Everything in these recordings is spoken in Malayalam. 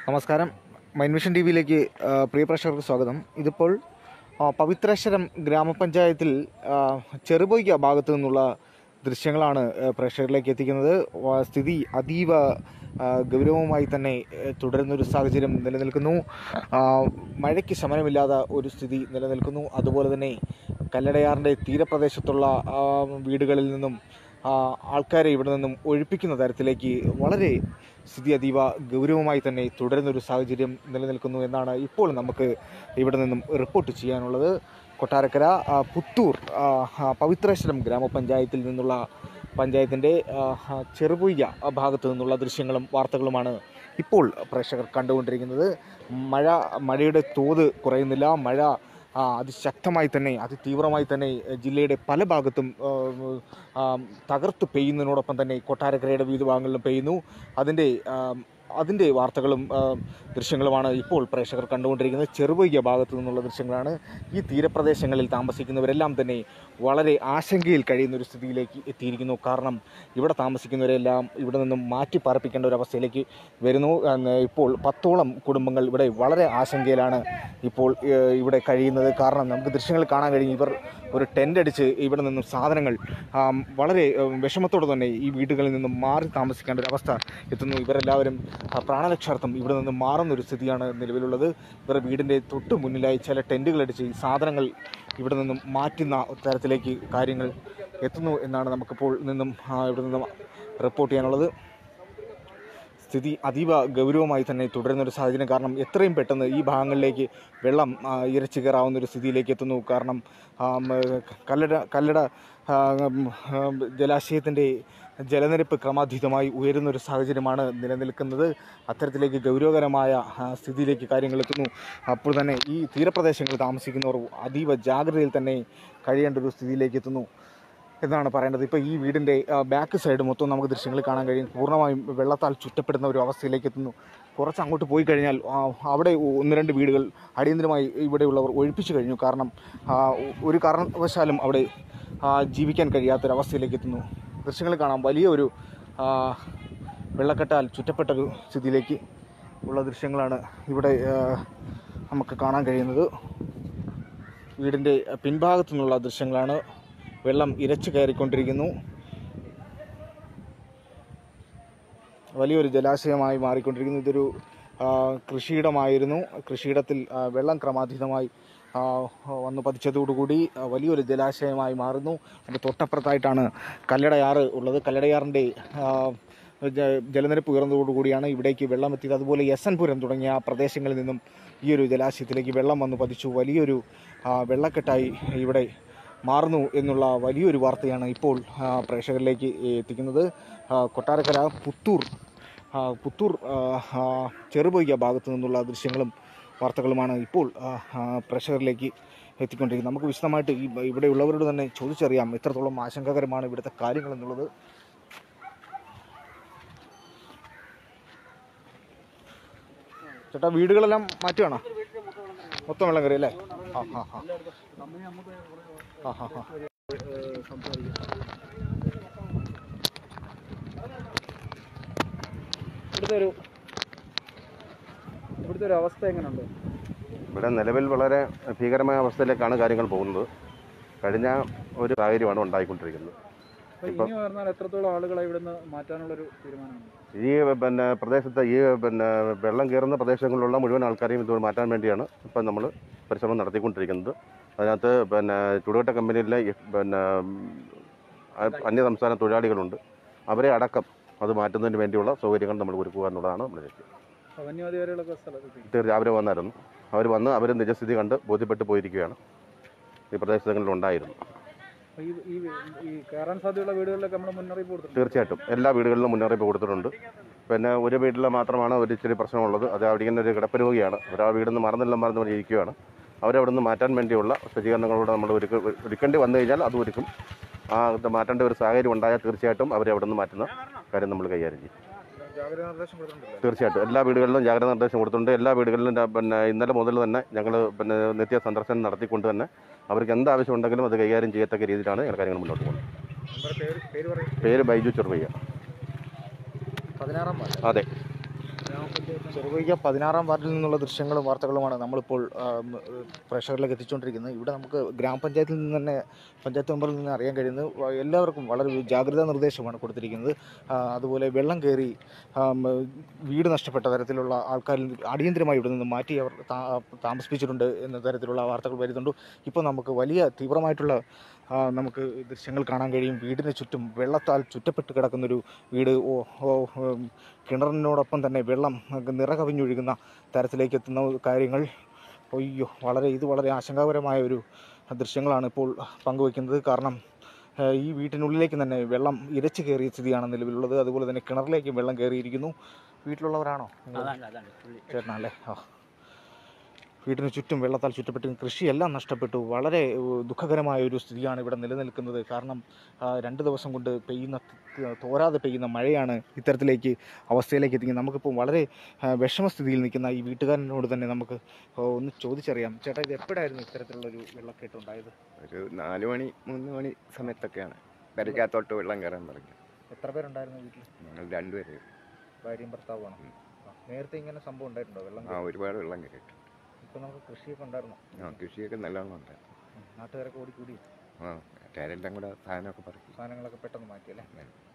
നമസ്കാരം മൈൻവിഷൻ ടി വിയിലേക്ക് പ്രിയ പ്രേക്ഷകർക്ക് സ്വാഗതം ഇതിപ്പോൾ ആ, പവിത്രേശ്വരം ഗ്രാമപഞ്ചായത്തിൽ ആ, ചെറുപൊയ്ക്ക ഭാഗത്തു നിന്നുള്ള ദൃശ്യങ്ങളാണ് ആ, പ്രേക്ഷകരിലേക്ക് എത്തിക്കുന്നത് വ- സ്ഥിതി അതീവ ആ, ഗൗരവമായി തന്നെ ആ, തുടരുന്നൊരു സാഹചര്യം നിലനിൽക്കുന്നു ആ, മഴയ്ക്ക് ശമനമില്ലാത്ത ഒരു സ്ഥിതി നിലനിൽക്കുന്നു അതുപോലെ തന്നെ കല്ലടയാറിൻ്റെ തീരപ്രദേശത്തുള്ള ആ, വീടുകളിൽ നിന്നും ആ, ആൾക്കാരെ ഇവിടെ നിന്നും ഒഴിപ്പിക്കുന്ന തരത്തിലേക്ക് വളരെ സ്ഥിതി അതീവ ഗൗരവമായി തന്നെ തുടരുന്നൊരു സാഹചര്യം നിലനിൽക്കുന്നു എന്നാണ് ഇപ്പോൾ നമുക്ക് ഇവിടെ നിന്നും റിപ്പോർട്ട് ചെയ്യാനുള്ളത് കൊട്ടാരക്കര ആ, പുത്തൂർ ആ, ആ, പവിത്രേശ്വരം ഗ്രാമപഞ്ചായത്തിൽ നിന്നുള്ള പഞ്ചായത്തിൻ്റെ ആ, ആ, ചെറുപൊയ്യ ഭാഗത്തു നിന്നുള്ള ദൃശ്യങ്ങളും വാർത്തകളുമാണ് ഇപ്പോൾ പ്രേക്ഷകർ കണ്ടുകൊണ്ടിരിക്കുന്നത് മഴ മഴയുടെ തോത് കുറയുന്നില്ല മഴ ആ, അതിശക്തമായി തന്നെ അതിതീവ്രമായി തന്നെ എ, ജില്ലയുടെ പല ഭാഗത്തും ആ, ആ, തകർത്ത് പെയ്യുന്നതിനോടൊപ്പം തന്നെ കൊട്ടാരക്കരയുടെ വിവിധ ഭാഗങ്ങളിലും പെയ്യുന്നു അതിൻ്റെ ആ, അതിൻ്റെ വാർത്തകളും ആ, ദൃശ്യങ്ങളുമാണ് ഇപ്പോൾ പ്രേക്ഷകർ കണ്ടുകൊണ്ടിരിക്കുന്നത് ചെറുപൊയ്യ ഭാഗത്തു നിന്നുള്ള ദൃശ്യങ്ങളാണ് ഈ തീരപ്രദേശങ്ങളിൽ താമസിക്കുന്നവരെല്ലാം തന്നെ വളരെ ആശങ്കയിൽ കഴിയുന്ന ഒരു സ്ഥിതിയിലേക്ക് എത്തിയിരിക്കുന്നു കാരണം ഇവിടെ താമസിക്കുന്നവരെല്ലാം ഇവിടെ നിന്നും മാറ്റി പാർപ്പിക്കേണ്ട ഒരു അവസ്ഥയിലേക്ക് വരുന്നു എന്ന് ഇപ്പോൾ പത്തോളം കുടുംബങ്ങൾ ഇവിടെ വളരെ ആശങ്കയിലാണ് ഇപ്പോൾ ഏഹ്, ഇവിടെ കഴിയുന്നത് കാരണം നമുക്ക് ദൃശ്യങ്ങൾ കാണാൻ കഴിയും ഇവർ ഒരു ടെൻ്റ് അടിച്ച് ഇവിടെ നിന്നും സാധനങ്ങൾ ആം, വളരെ ഏഹ്, വിഷമത്തോടെ തന്നെ ഈ വീടുകളിൽ നിന്നും മാറി താമസിക്കേണ്ട ഒരു അവസ്ഥ എത്തുന്നു ഇവരെല്ലാവരും ആ, പ്രാണരക്ഷാർത്ഥം ഇവിടെ നിന്ന് മാറുന്ന ഒരു സ്ഥിതിയാണ് നിലവിലുള്ളത് ഇവരുടെ വീടിൻ്റെ തൊട്ട് മുന്നിലായി ചില ടെൻറ്റുകൾ അടിച്ച് ഈ സാധനങ്ങൾ ഇവിടെ നിന്നും മാറ്റുന്ന തരത്തിലേക്ക് കാര്യങ്ങൾ എത്തുന്നു എന്നാണ് നമുക്കിപ്പോൾ നിന്നും ആ, ഇവിടെ നിന്നും റിപ്പോർട്ട് ചെയ്യാനുള്ളത് സ്ഥിതി അതീവ ഗൗരവമായി തന്നെ തുടരുന്ന ഒരു സാഹചര്യം കാരണം എത്രയും പെട്ടെന്ന് ഈ ഭാഗങ്ങളിലേക്ക് വെള്ളം ആ, ഇരച്ചു കയറാവുന്ന ഒരു സ്ഥിതിയിലേക്ക് എത്തുന്നു കാരണം ആം, കല്ലട കല്ലട ആ, ഉം, ആ, ജലാശയത്തിൻ്റെ ജലനിരപ്പ് ക്രമാതീതമായി ഉയരുന്ന ഒരു സാഹചര്യമാണ് നിലനിൽക്കുന്നത് അത്തരത്തിലേക്ക് ഗൗരവകരമായ ആ, സ്ഥിതിയിലേക്ക് കാര്യങ്ങൾ എത്തുന്നു അപ്പോൾ തന്നെ ഈ തീരപ്രദേശങ്ങളിൽ താമസിക്കുന്നവർ അതീവ ജാഗ്രതയിൽ തന്നെ കഴിയേണ്ട ഒരു സ്ഥിതിയിലേക്ക് എത്തുന്നു എന്നാണ് പറയേണ്ടത് ഇപ്പോൾ ഈ വീടിൻ്റെ ബാക്ക് സൈഡ് മൊത്തം നമുക്ക് ദൃശ്യങ്ങൾ കാണാൻ കഴിയും പൂർണ്ണമായും വെള്ളത്താൽ ചുറ്റപ്പെടുന്ന ഒരു അവസ്ഥയിലേക്ക് എത്തുന്നു കുറച്ച് അങ്ങോട്ട് പോയി കഴിഞ്ഞാൽ ആ, അവിടെ ഒന്ന് രണ്ട് വീടുകൾ അടിയന്തരമായി ഇവിടെയുള്ളവർ ഒഴിപ്പിച്ചു കഴിഞ്ഞു കാരണം ആ, ഒരു കാരണവശാലും അവിടെ ആ, ജീവിക്കാൻ കഴിയാത്തൊരവസ്ഥയിലേക്ക് എത്തുന്നു ദൃശ്യങ്ങൾ കാണാം വലിയൊരു ആ, വെള്ളക്കെട്ടാൽ ചുറ്റപ്പെട്ടൊരു സ്ഥിതിയിലേക്ക് ഉള്ള ദൃശ്യങ്ങളാണ് ഇവിടെ ആ, നമുക്ക് കാണാൻ കഴിയുന്നത് വീടിൻ്റെ പിൻഭാഗത്തു നിന്നുള്ള ദൃശ്യങ്ങളാണ് വെള്ളം ഇരച്ചു കയറിക്കൊണ്ടിരിക്കുന്നു വലിയൊരു ജലാശയമായി മാറിക്കൊണ്ടിരിക്കുന്നു ഇതൊരു ആ, കൃഷിയിടമായിരുന്നു കൃഷിയിടത്തിൽ ആ, വെള്ളം ക്രമാതീതമായി ആ, വന്ന് പതിച്ചതോടുകൂടി ആ, വലിയൊരു ജലാശയമായി മാറുന്നു അതിൻ്റെ തൊട്ടപ്പുറത്തായിട്ടാണ് കല്ലടയാറ് ഉള്ളത് കല്ലടയാറിൻ്റെ ആ, ജ- ജലനിരപ്പ് ഉയർന്നതോടുകൂടിയാണ് ഇവിടേക്ക് വെള്ളം എത്തിയത് അതുപോലെ എസ് എൻ പുരം തുടങ്ങിയ പ്രദേശങ്ങളിൽ നിന്നും ഈ ഒരു ജലാശയത്തിലേക്ക് വെള്ളം വന്ന് പതിച്ചു വലിയൊരു ആ, വെള്ളക്കെട്ടായി ഇവിടെ മാറുന്നു എന്നുള്ള വലിയൊരു വാർത്തയാണ് ഇപ്പോൾ ആ, പ്രേക്ഷകരിലേക്ക് എത്തിക്കുന്നത് ആ, കൊട്ടാരക്കര പുത്തൂർ ആ, പുത്തൂർ ആ, ആ, ചെറുപൊയ്യ ഭാഗത്തു നിന്നുള്ള ദൃശ്യങ്ങളും വാർത്തകളുമാണ് ഇപ്പോൾ ആ, ആ, പ്രേക്ഷകരിലേക്ക് എത്തിക്കൊണ്ടിരിക്കുന്നത് നമുക്ക് വിശദമായിട്ട് ഈ ഇവിടെയുള്ളവരോട് തന്നെ ചോദിച്ചറിയാം എത്രത്തോളം ആശങ്കാകരമാണ് ഇവിടുത്തെ കാര്യങ്ങൾ എന്നുള്ളത് ചേട്ടാ വീടുകളെല്ലാം മാറ്റുകയാണോ മൊത്തം വെള്ളം കയറി അല്ലേ ആ ആ ആ ആ ആ ആ ഇവിടുത്തെ ഒരു ഇവിടുത്തെ ഒരു അവസ്ഥ എങ്ങനെയുണ്ട് ഇവിടെ നിലവിൽ വളരെ ഭീകരമായ അവസ്ഥയിലേക്കാണ് കാര്യങ്ങൾ പോകുന്നത് കഴിഞ്ഞ ഒരു സാഹചര്യമാണ് ഉണ്ടായിക്കൊണ്ടിരിക്കുന്നത് അപ്പൊ ഇനി പറഞ്ഞാൽ എത്രത്തോളം ആളുകളെ ഇവിടുന്ന് മാറ്റാനുള്ള ഒരു തീരുമാനമാണ് ഈ പിന്നെ പ്രദേശത്ത് ഈ പിന്നെ വെള്ളം കയറുന്ന പ്രദേശങ്ങളിലുള്ള മുഴുവൻ ആൾക്കാരെയും ഇത് മാറ്റാൻ വേണ്ടിയാണ് ഇപ്പം നമ്മൾ പരിശ്രമം നടത്തിക്കൊണ്ടിരിക്കുന്നത് അതിനകത്ത് പിന്നെ ചുടുകട്ട കമ്പനിയിലെ ഈ പിന്നെ ഉം, അ- അന്യസംസ്ഥാന തൊഴിലാളികളുണ്ട് അവരെ അടക്കം അത് മാറ്റുന്നതിന് വേണ്ടിയുള്ള സൗകര്യങ്ങൾ നമ്മൾ ഒരുക്കുക എന്നുള്ളതാണ് നമ്മുടെ ലക്ഷ്യം അപ്പൊ വന്യവാദികാരികളൊക്കെ സ്ഥലത്തെത്തി തീർച്ചയായും അവരെ വന്നായിരുന്നു അവർ വന്ന് അവർ നിജസ്ഥിതി കണ്ട് ബോധ്യപ്പെട്ട് പോയിരിക്കുകയാണ് ഈ പ്രദേശങ്ങളിൽ ഉണ്ടായിരുന്നു അപ്പൊ ഈ ഈ ഈ കയറാൻ സാധ്യതയുള്ള വീടുകളിലൊക്കെ നമ്മൾ മുന്നറിയിപ്പ് കൊടുത്തിട്ടുണ്ട് തീർച്ചയായിട്ടും എല്ലാ വീടുകളിലും മുന്നറിയിപ്പ് കൊടുത്തിട്ടുണ്ട് പിന്നെ ഒരു വീട്ടിൽ മാത്രമാണ് ഒരു ഇച്ചിരി പ്രശ്നമുള്ളത് അത് അവിടെ ഇങ്ങനെ ഒരു കിടപ്പ് രോഗിയാണ് ഒരാൾ വീടിൽ നിന്ന് മറന്നില്ല മറന്ന് പോലെ ഇരിക്കുകയാണ് അവരെ അവിടെ നിന്ന് മാറ്റാൻ വേണ്ടിയുള്ള സജ്ജീകരണങ്ങളോട് നമ്മൾ ഒരുക്ക ഒരുക്കേണ്ടി വന്നു കഴിഞ്ഞാൽ അത് ഒരുക്കും ആ ഇത് മാറ്റേണ്ട ഒരു സാഹചര്യം ഉണ്ടായാൽ തീർച്ചയായിട്ടും അവരെ അവിടെ നിന്ന് മാറ്റുന്ന കാര്യം നമ്മൾ കൈകാര്യം ചെയ്യും ജാഗ്രതാ നിർദ്ദേശം കൊടുത്തിട്ടുണ്ടല്ലോ തീർച്ചയായിട്ടും എല്ലാ വീടുകളിലും ജാഗ്രതാ നിർദ്ദേശം കൊടുത്തിട്ടുണ്ട് എല്ലാ വീടുകളിലും ര- പിന്നെ ഇന്നലെ മുതൽ തന്നെ ഞങ്ങൾ പിന്നെ നിത്യ സന്ദർശനം നടത്തിക്കൊണ്ട് തന്നെ അവർക്ക് എന്ത് ആവശ്യം ഉണ്ടെങ്കിലും അത് കൈകാര്യം ചെയ്യത്തക്ക രീതിയിലാണ് ഞങ്ങൾ കാര്യങ്ങൾ മുന്നോട്ട് പോകുന്നത് നമ്പർ പേര് പേര് പറയും പേര് ബൈജു ചെറുവയ്യ പതിനാറാം വാർഡ് അതെ ഗ്രാമ ചെറുപുഴയ്ക്ക പതിനാറാം വാർഡിൽ നിന്നുള്ള ദൃശ്യങ്ങളും വാർത്തകളുമാണ് നമ്മളിപ്പോൾ ആ, ഉം, പ്രേക്ഷകരിലേക്ക് എത്തിച്ചുകൊണ്ടിരിക്കുന്നത് ഇവിടെ നമുക്ക് ഗ്രാമപഞ്ചായത്തിൽ നിന്ന് തന്നെ പഞ്ചായത്ത് മെമ്പറിൽ നിന്ന് അറിയാൻ കഴിയുന്നത് വ- എല്ലാവർക്കും വളരെ ഒരു ജാഗ്രതാ നിർദ്ദേശമാണ് കൊടുത്തിരിക്കുന്നത് ആ, അതുപോലെ വെള്ളം കയറി ആ, ഉം, വീട് നഷ്ടപ്പെട്ട തരത്തിലുള്ള ആൾക്കാരിൽ അടിയന്തരമായി ഇവിടെ നിന്ന് മാറ്റി അവർ താ- താമസിപ്പിച്ചിട്ടുണ്ട് എന്ന തരത്തിലുള്ള വാർത്തകൾ വരുന്നുണ്ട് ഇപ്പോൾ നമുക്ക് വലിയ തീവ്രമായിട്ടുള്ള ആ, നമുക്ക് ദൃശ്യങ്ങൾ കാണാൻ കഴിയും വീടിന് ചുറ്റും വെള്ളത്താൽ ചുറ്റപ്പെട്ട് കിടക്കുന്നൊരു വീട് ഓ ഓ ഉം, കിണറിനോടൊപ്പം തന്നെ വെള്ളം നിറകവിഞ്ഞൊഴുകുന്ന തരത്തിലേക്ക് എത്തുന്ന കാര്യങ്ങൾ അയ്യോ വളരെ ഇത് വളരെ ആശങ്കാപരമായ ഒരു ദൃശ്യങ്ങളാണ് ഇപ്പോൾ പങ്കുവയ്ക്കുന്നത് കാരണം ഏഹ്, ഈ വീട്ടിനുള്ളിലേക്ക് തന്നെ വെള്ളം ഇരച്ചു കയറിയ സ്ഥിതിയാണ് നിലവിലുള്ളത് അതുപോലെ തന്നെ കിണറിലേക്കും വെള്ളം കയറിയിരിക്കുന്നു വീട്ടിലുള്ളവരാണോ നിങ്ങൾ? ചേട്ടനല്ലേ ആ വീടിന് ചുറ്റും വെള്ളത്താൽ ചുറ്റപ്പെട്ട് കൃഷിയെല്ലാം നഷ്ടപ്പെട്ടു വളരെ ഏഹ്, ദുഃഖകരമായ ഒരു സ്ഥിതിയാണ് ഇവിടെ നിലനിൽക്കുന്നത് കാരണം ആ, രണ്ട് ദിവസം കൊണ്ട് പെയ്യുന്ന ത- തോരാതെ പെയ്യുന്ന മഴയാണ് ഇത്തരത്തിലേക്ക് അവസ്ഥയിലേക്ക് എത്തിക്കുന്നത് നമുക്കിപ്പോൾ വളരെ ആ, വിഷമസ്ഥിതിയിൽ നിൽക്കുന്ന ഈ വീട്ടുകാരനോട് തന്നെ നമുക്ക് ആ, ഒന്ന് ചോദിച്ചറിയാം ചേട്ടാ ഇത് എപ്പോഴായിരുന്നു ഇത്തരത്തിലുള്ളൊരു വെള്ളക്കെട്ട് ഉണ്ടായത് ഒരു നാല് മണി മൂന്ന് മണി സമയത്തൊക്കെയാണ് പെരക്കകത്തോട്ട് വെള്ളം കയറാൻ തുടങ്ങി എത്ര പേരുണ്ടായിരുന്നു വീട്ടിൽ ഞങ്ങൾ രണ്ടുപേര് ഭാര്യയും ഭർത്താവുമാണ് ഉം. ആ, നേരത്തെ ഇങ്ങനെ സംഭവം ഉണ്ടായിട്ടുണ്ടോ വെള്ളം ആ ഒരുപാട് വെള്ളം കയറിയിട്ട് ഇപ്പോൾ നമുക്ക് കൃഷിയൊക്കെ ഉണ്ടായിരുന്നു ആ കൃഷിയൊക്കെ നല്ലോണം ഉണ്ട് ഉം. നാട്ടുകാരൊക്കെ ഓടിക്കൂടി ആ മറ്റേരെല്ലാം കൂടെ സാധനമൊക്കെ പറയും സാധനങ്ങളൊക്കെ പെട്ടെന്ന് മാറ്റി അല്ലേ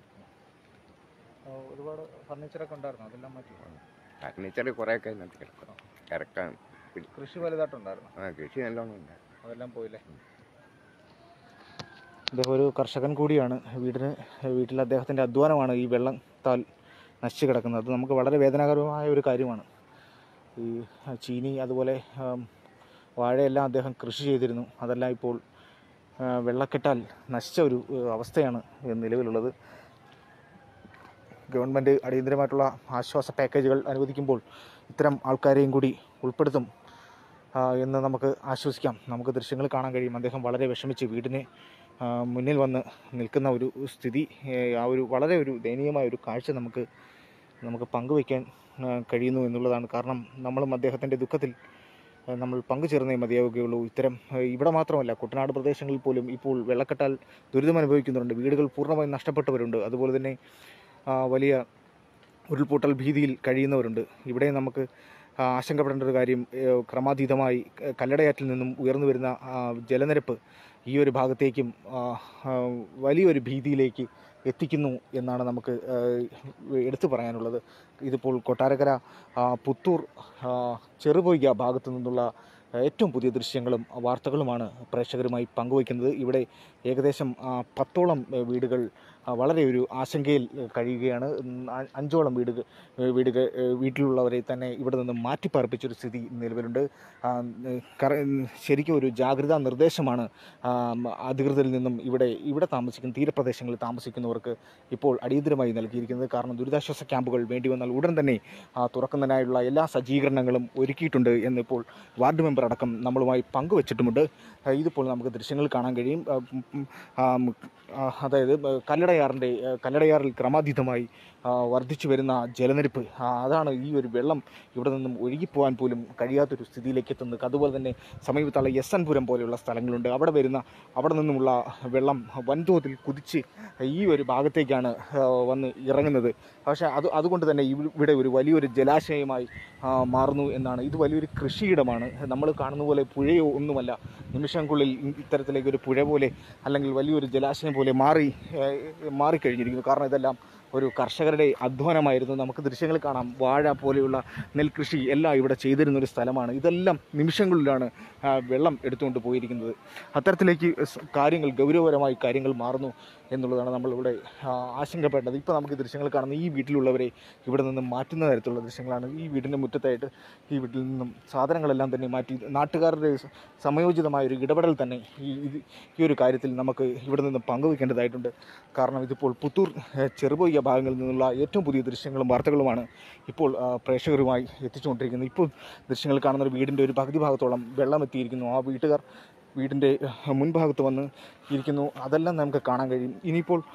ആ, ഒരുപാട് ഫർണിച്ചറൊക്കെ ഉണ്ടായിരുന്നു അതെല്ലാം മാറ്റി ഫർണിച്ചർ കുറേയൊക്കെ അതിനകത്ത് കിടക്കും കിടക്കാൻ കൃഷി വലുതായിട്ടുണ്ടായിരുന്നു ആ കൃഷി നല്ലോണം ഉണ്ട് അതെല്ലാം പോയില്ലേ അദ്ദേഹം ഒരു കർഷകൻ കൂടിയാണ് വീടിന് വീട്ടിൽ അദ്ദേഹത്തിൻ്റെ അധ്വാനമാണ് ഈ വെള്ളത്താൽ നശിച്ചു കിടക്കുന്നത് അത് നമുക്ക് വളരെ വേദനാകരമായ ഒരു കാര്യമാണ് ഈ ചീനി അതുപോലെ ആം, വാഴയെല്ലാം അദ്ദേഹം കൃഷി ചെയ്തിരുന്നു അതെല്ലാം ഇപ്പോൾ ആ, വെള്ളക്കെട്ടാൽ നശിച്ച ഒരു ഏ, അവസ്ഥയാണ് നിലവിലുള്ളത് ഗവൺമെൻറ് അടിയന്തരമായിട്ടുള്ള ആശ്വാസ പാക്കേജുകൾ അനുവദിക്കുമ്പോൾ ഇത്തരം ആൾക്കാരെയും കൂടി ഉൾപ്പെടുത്തും ആ, എന്ന് നമുക്ക് ആശ്വസിക്കാം നമുക്ക് ദൃശ്യങ്ങൾ കാണാൻ കഴിയും അദ്ദേഹം വളരെ വിഷമിച്ച് വീടിന് ആ, മുന്നിൽ വന്ന് നിൽക്കുന്ന ഒരു സ്ഥിതി ഏ, ആ ഒരു വളരെ ഒരു ദയനീയമായ ഒരു കാഴ്ച നമുക്ക് നമുക്ക് പങ്കുവയ്ക്കാൻ ആ, കഴിയുന്നു എന്നുള്ളതാണ് കാരണം നമ്മളും അദ്ദേഹത്തിൻ്റെ ദുഃഖത്തിൽ ആ, നമ്മൾ പങ്കുചേർന്നേ മതിയാവുകയുള്ളൂ ഇത്തരം ആ, ഇവിടെ മാത്രമല്ല കുട്ടനാട് പ്രദേശങ്ങളിൽ പോലും ഇപ്പോൾ വെള്ളക്കെട്ടാൽ ദുരിതം അനുഭവിക്കുന്നുണ്ട് വീടുകൾ പൂർണ്ണമായും നഷ്ടപ്പെട്ടവരുണ്ട് അതുപോലെ തന്നെ ആ, വലിയ ഉരുൾപൊട്ടൽ ഭീതിയിൽ കഴിയുന്നവരുണ്ട് ഇവിടെ നമുക്ക് ആ, ആശങ്കപ്പെടേണ്ട ഒരു കാര്യം ഏ, ക്രമാതീതമായി ക- കല്ലടയാറ്റിൽ നിന്നും ഉയർന്നു വരുന്ന ആ, ജലനിരപ്പ് ഈ ഒരു ഭാഗത്തേക്കും ആ, ആ, വലിയൊരു ഭീതിയിലേക്ക് എത്തിക്കുന്നു എന്നാണ് നമുക്ക് ആ, എടുത്തു പറയാനുള്ളത് ഇതിപ്പോൾ കൊട്ടാരക്കര ആ, പുത്തൂർ ആ, ചെറുപൊയ്ക ഭാഗത്തു നിന്നുള്ള ഏറ്റവും പുതിയ ദൃശ്യങ്ങളും വാർത്തകളുമാണ് പ്രേക്ഷകരുമായി പങ്കുവയ്ക്കുന്നത് ഇവിടെ ഏകദേശം ആ, പത്തോളം ഏ, വീടുകൾ ആ, വളരെ ഒരു ആശങ്കയിൽ ഏ, കഴിയുകയാണ് ഉം, അ- അഞ്ചോളം വീടുകൾ വീടുകൾ ഏ, വീട്ടിലുള്ളവരെ തന്നെ ഇവിടെ നിന്ന് മാറ്റിപ്പാർപ്പിച്ചൊരു സ്ഥിതി നിലവിലുണ്ട് ആ, ഏ, കറ- ഉം, ശരിക്കും ഒരു ജാഗ്രതാ നിർദ്ദേശമാണ് ആ, മ, അധികൃതരിൽ നിന്നും ഇവിടെ ഇവിടെ താമസിക്കുന്ന തീരപ്രദേശങ്ങളിൽ താമസിക്കുന്നവർക്ക് ഇപ്പോൾ അടിയന്തരമായി നൽകിയിരിക്കുന്നത് കാരണം ദുരിതാശ്വാസ ക്യാമ്പുകൾ വേണ്ടി വന്നാൽ ഉടൻ തന്നെ ആ, തുറക്കുന്നതിനായുള്ള എല്ലാ സജ്ജീകരണങ്ങളും ഒരുക്കിയിട്ടുണ്ട് എന്നിപ്പോൾ വാർഡ് മെമ്പർ അടക്കം നമ്മളുമായി പങ്കുവച്ചിട്ടുമുണ്ട് ആ, ഇതിപ്പോൾ നമുക്ക് ദൃശ്യങ്ങൾ കാണാൻ കഴിയും ആ, ഉം, ഉം, ആ, ഉം, ആ, അതായത് ആ, കല്ലടയാറിൻ്റെ ആ, കല്ലടയാറിൽ ക്രമാതീതമായി ആ, വർദ്ധിച്ചു വരുന്ന ജലനിരപ്പ് ആ, അതാണ് ഈ ഒരു വെള്ളം ഇവിടെ നിന്നും ഒഴുകിപ്പോകാൻ പോലും കഴിയാത്തൊരു സ്ഥിതിയിലേക്ക് എത്തുന്നത് അതുപോലെ തന്നെ സമീപത്തുള്ള എസ് എൻ പുരം പോലെയുള്ള സ്ഥലങ്ങളുണ്ട് അവിടെ വരുന്ന അവിടെ നിന്നുമുള്ള വെള്ളം വൻതോതിൽ കുതിച്ച് ഈ ഒരു ഭാഗത്തേക്കാണ് ആ, വന്ന് ഇറങ്ങുന്നത് പക്ഷേ അത് അതുകൊണ്ട് തന്നെ ഇവി- ഇവിടെ ഒരു വലിയൊരു ജലാശയമായി ആ, മാറുന്നു എന്നാണ് ഇത് വലിയൊരു കൃഷിയിടമാണ് നമ്മൾ കാണുന്ന പോലെ പുഴയോ ഒന്നുമല്ല നിമിഷങ്ങൾക്കുള്ളിൽ ഇത്തരത്തിലേക്ക് ഒരു പുഴ പോലെ അല്ലെങ്കിൽ വലിയൊരു ജലാശയം പോലെ മാറി ഏഹ്, മാറിക്കഴിഞ്ഞിരിക്കുന്നു കാരണം ഇതെല്ലാം ഒരു കർഷകരുടെ അധ്വാനമായിരുന്നു നമുക്ക് ദൃശ്യങ്ങൾ കാണാം വാഴ പോലെയുള്ള നെൽകൃഷി എല്ലാം ഇവിടെ ചെയ്തിരുന്ന ഒരു സ്ഥലമാണ് ഇതെല്ലാം നിമിഷങ്ങളിലാണ് ആ, വെള്ളം എടുത്തുകൊണ്ട് പോയിരിക്കുന്നത് അത്തരത്തിലേക്ക് സ് കാര്യങ്ങൾ ഗൗരവപരമായി കാര്യങ്ങൾ മാറുന്നു എന്നുള്ളതാണ് നമ്മളിവിടെ ആ, ആശങ്കപ്പെട്ടത് ഇപ്പോൾ നമുക്ക് ദൃശ്യങ്ങൾ കാണുന്ന ഈ വീട്ടിലുള്ളവരെ ഇവിടെ നിന്ന് മാറ്റുന്ന തരത്തിലുള്ള ദൃശ്യങ്ങളാണ് ഈ വീടിൻ്റെ മുറ്റത്തായിട്ട് ഈ വീട്ടിൽ നിന്നും സാധനങ്ങളെല്ലാം തന്നെ മാറ്റി നാട്ടുകാരുടെ സ- സമയോചിതമായ ഒരു ഇടപെടൽ തന്നെ ഈ ഇത് ഈ ഒരു കാര്യത്തിൽ നമുക്ക് ഇവിടെ നിന്ന് പങ്കുവയ്ക്കേണ്ടതായിട്ടുണ്ട് കാരണം ഇതിപ്പോൾ പുത്തൂർ ഏഹ്, ചെറുപൊയ്യ ഭാഗങ്ങളിൽ നിന്നുള്ള ഏറ്റവും പുതിയ ദൃശ്യങ്ങളും വാർത്തകളുമാണ് ഇപ്പോൾ ആ, പ്രേക്ഷകരുമായി എത്തിച്ചുകൊണ്ടിരിക്കുന്നത് ഇപ്പോൾ ദൃശ്യങ്ങൾ കാണുന്ന ഒരു വീടിൻ്റെ ഒരു പകുതി ഭാഗത്തോളം വെള്ളം എത്തിയിരിക്കുന്നു ആ വീട്ടുകാർ വീടിൻ്റെ മുൻഭാഗത്ത് വന്ന് ഇരിക്കുന്നു അതെല്ലാം നമുക്ക് കാണാൻ കഴിയും ഇനിയിപ്പോൾ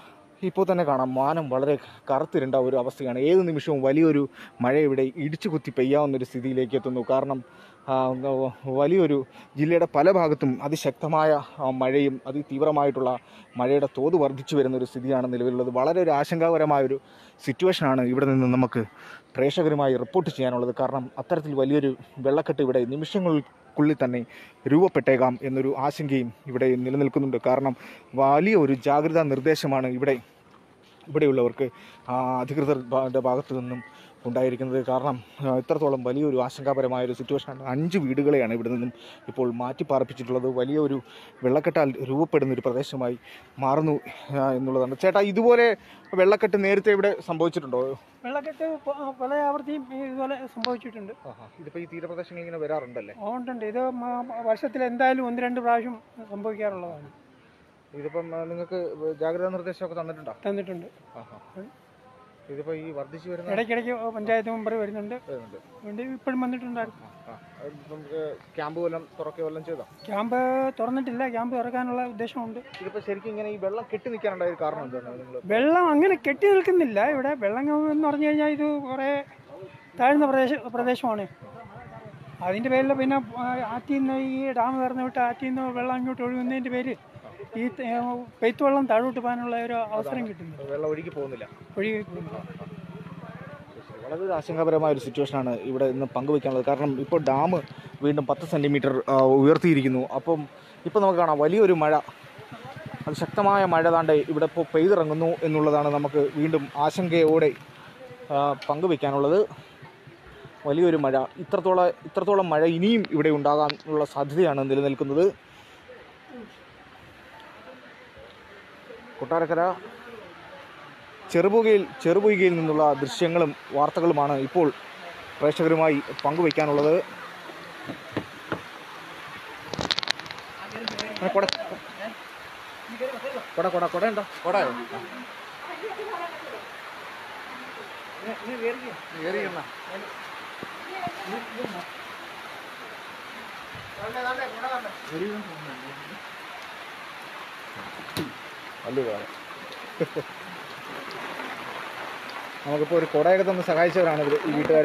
ഇപ്പോൾ തന്നെ കാണാം മാനം വളരെ കറുത്തിരണ്ട ഒരു അവസ്ഥയാണ് ഏത് നിമിഷവും വലിയൊരു മഴ ഇവിടെ ഇടിച്ചു കുത്തി പെയ്യാവുന്ന ഒരു സ്ഥിതിയിലേക്ക് എത്തുന്നു കാരണം ആ, വലിയൊരു ജില്ലയുടെ പല ഭാഗത്തും അതിശക്തമായ ആ, മഴയും അതിതീവ്രമായിട്ടുള്ള മഴയുടെ തോത് വർദ്ധിച്ചു വരുന്ന ഒരു സ്ഥിതിയാണ് നിലവിലുള്ളത് വളരെ ഒരു ആശങ്കാപരമായ ഒരു സിറ്റുവേഷനാണ് ഇവിടെ നിന്ന് നമുക്ക് പ്രേക്ഷകരുമായി റിപ്പോർട്ട് ചെയ്യാനുള്ളത് കാരണം അത്തരത്തിൽ വലിയൊരു വെള്ളക്കെട്ട് ഇവിടെ നിമിഷങ്ങൾക്കുള്ളിൽ തന്നെ രൂപപ്പെട്ടേക്കാം എന്നൊരു ആശങ്കയും ഇവിടെ നിലനിൽക്കുന്നുണ്ട് കാരണം വലിയ ഒരു ജാഗ്രതാ നിർദ്ദേശമാണ് ഇവിടെ ഇവിടെയുള്ളവർക്ക് ആ, അധികൃതരുടെ ഭാഗത്തു നിന്നും ഉണ്ടായിരിക്കുന്നത് കാരണം ആ, ഇത്രത്തോളം വലിയൊരു ആശങ്കാപരമായ ഒരു സിറ്റുവേഷനാണ് അഞ്ച് വീടുകളെയാണ് ഇവിടെ നിന്നും ഇപ്പോൾ മാറ്റി പാർപ്പിച്ചിട്ടുള്ളത് വലിയൊരു വെള്ളക്കെട്ടാൽ രൂപപ്പെടുന്ന ഒരു പ്രദേശമായി മാറുന്നു ആ, എന്നുള്ളതാണ് ചേട്ടാ ഇതുപോലെ വെള്ളക്കെട്ട് നേരത്തെ ഇവിടെ സംഭവിച്ചിട്ടുണ്ടോ വെള്ളക്കെട്ട് പ- പല ആവർത്തിയും ഇതുപോലെ സംഭവിച്ചിട്ടുണ്ട് ഇതിപ്പോൾ ഈ തീരപ്രദേശങ്ങളിൽ ഇങ്ങനെ വരാറുണ്ടല്ലേ അതുകൊണ്ടുണ്ട് ഇത് മ- വർഷത്തിൽ എന്തായാലും ഒന്ന് രണ്ട് പ്രാവശ്യം സംഭവിക്കാറുള്ളതാണ് ഇതിപ്പം ആ, നിങ്ങൾക്ക് ജാഗ്രതാ നിർദ്ദേശമൊക്കെ തന്നിട്ടുണ്ടോ തന്നിട്ടുണ്ട് ഇതിപ്പോൾ ഈ വർദ്ധിച്ചു വരുന്ന ഇടയ്ക്കിടയ്ക്ക് പഞ്ചായത്ത് മെമ്പർ വരുന്നുണ്ട് വരുന്നുണ്ട് അതുകൊണ്ട് ഇപ്പോഴും വന്നിട്ടുണ്ടായിരുന്നു ആ, ആ. ഇപ്പം, ഏ, ക്യാമ്പ് വല്ലതും തുറക്കുകയോ വല്ലതും ചെയ്തോ ക്യാമ്പ് തുറന്നിട്ടില്ല ക്യാമ്പ് തുറക്കാനുള്ള ഉദ്ദേശമുണ്ട് ഇതിപ്പോ ശരിക്കും ഇങ്ങനെ ഈ വെള്ളം കെട്ടി നിൽക്കാനുണ്ടായ ഒരു കാരണം എന്താണ് നിങ്ങൾ വെള്ളം അങ്ങനെ കെട്ടി നിൽക്കുന്നില്ല ഇവിടെ വെള്ളം എന്ന് പറഞ്ഞു കഴിഞ്ഞാൽ ഇത് കുറേ താഴ്ന്ന പ്രദേശ പ്രദേശമാണ് അതിൻ്റെ പേരിൽ പിന്നെ ആ, ആറ്റിൽ നിന്ന് ഈ ഡാം തുറന്നു വിട്ട് ആറ്റിൽ നിന്ന് വെള്ളം അങ്ങോട്ട് ഒഴുകുന്നതിൻ്റെ പേര് ഈ ത- പെയ്ത്ത് വെള്ളം താഴോട്ട് പോകാനുള്ള ഒരു അവസരം കിട്ടുന്നു വെള്ളം ഒഴുകി പോകുന്നില്ല ഒഴുകി വളരെ ഒരു ആശങ്കാപരമായ ഒരു സിറ്റുവേഷനാണ് ഇവിടെ ഇന്ന് പങ്കുവയ്ക്കാനുള്ളത് കാരണം ഇപ്പോൾ ഡാം വീണ്ടും പത്ത് സെൻറ്റിമീറ്റർ ഉയർത്തിയിരിക്കുന്നു അപ്പം ഇപ്പോൾ നമുക്ക് കാണാം വലിയൊരു മഴ അത് ശക്തമായ മഴ താണ്ട് ഇവിടെ ഇപ്പോൾ പെയ്തിറങ്ങുന്നു എന്നുള്ളതാണ് നമുക്ക് വീണ്ടും ആശങ്കയോടെ ആ, പങ്കുവയ്ക്കാനുള്ളത് വലിയൊരു മഴ ഇത്രത്തോളം ഇത്രത്തോളം മഴ ഇനിയും ഇവിടെ ഉണ്ടാകാനുള്ള സാധ്യതയാണ് നിലനിൽക്കുന്നത് കൊട്ടാരക്കര ചെറുപുകയിൽ ചെറുപുകയിൽ നിന്നുള്ള ദൃശ്യങ്ങളും വാർത്തകളുമാണ് ഇപ്പോൾ പ്രേക്ഷകരുമായി പങ്കുവയ്ക്കാനുള്ളത് ആ, കൊട കൊട കൊട കൊട ഉണ്ടോ കൊട വലിയതാണ് നമുക്കിപ്പോൾ ഒരു കുടയൊക്കെ തന്ന് സഹായിച്ചവരാണ് ഇവർ ഈ വീട്ടുകാർ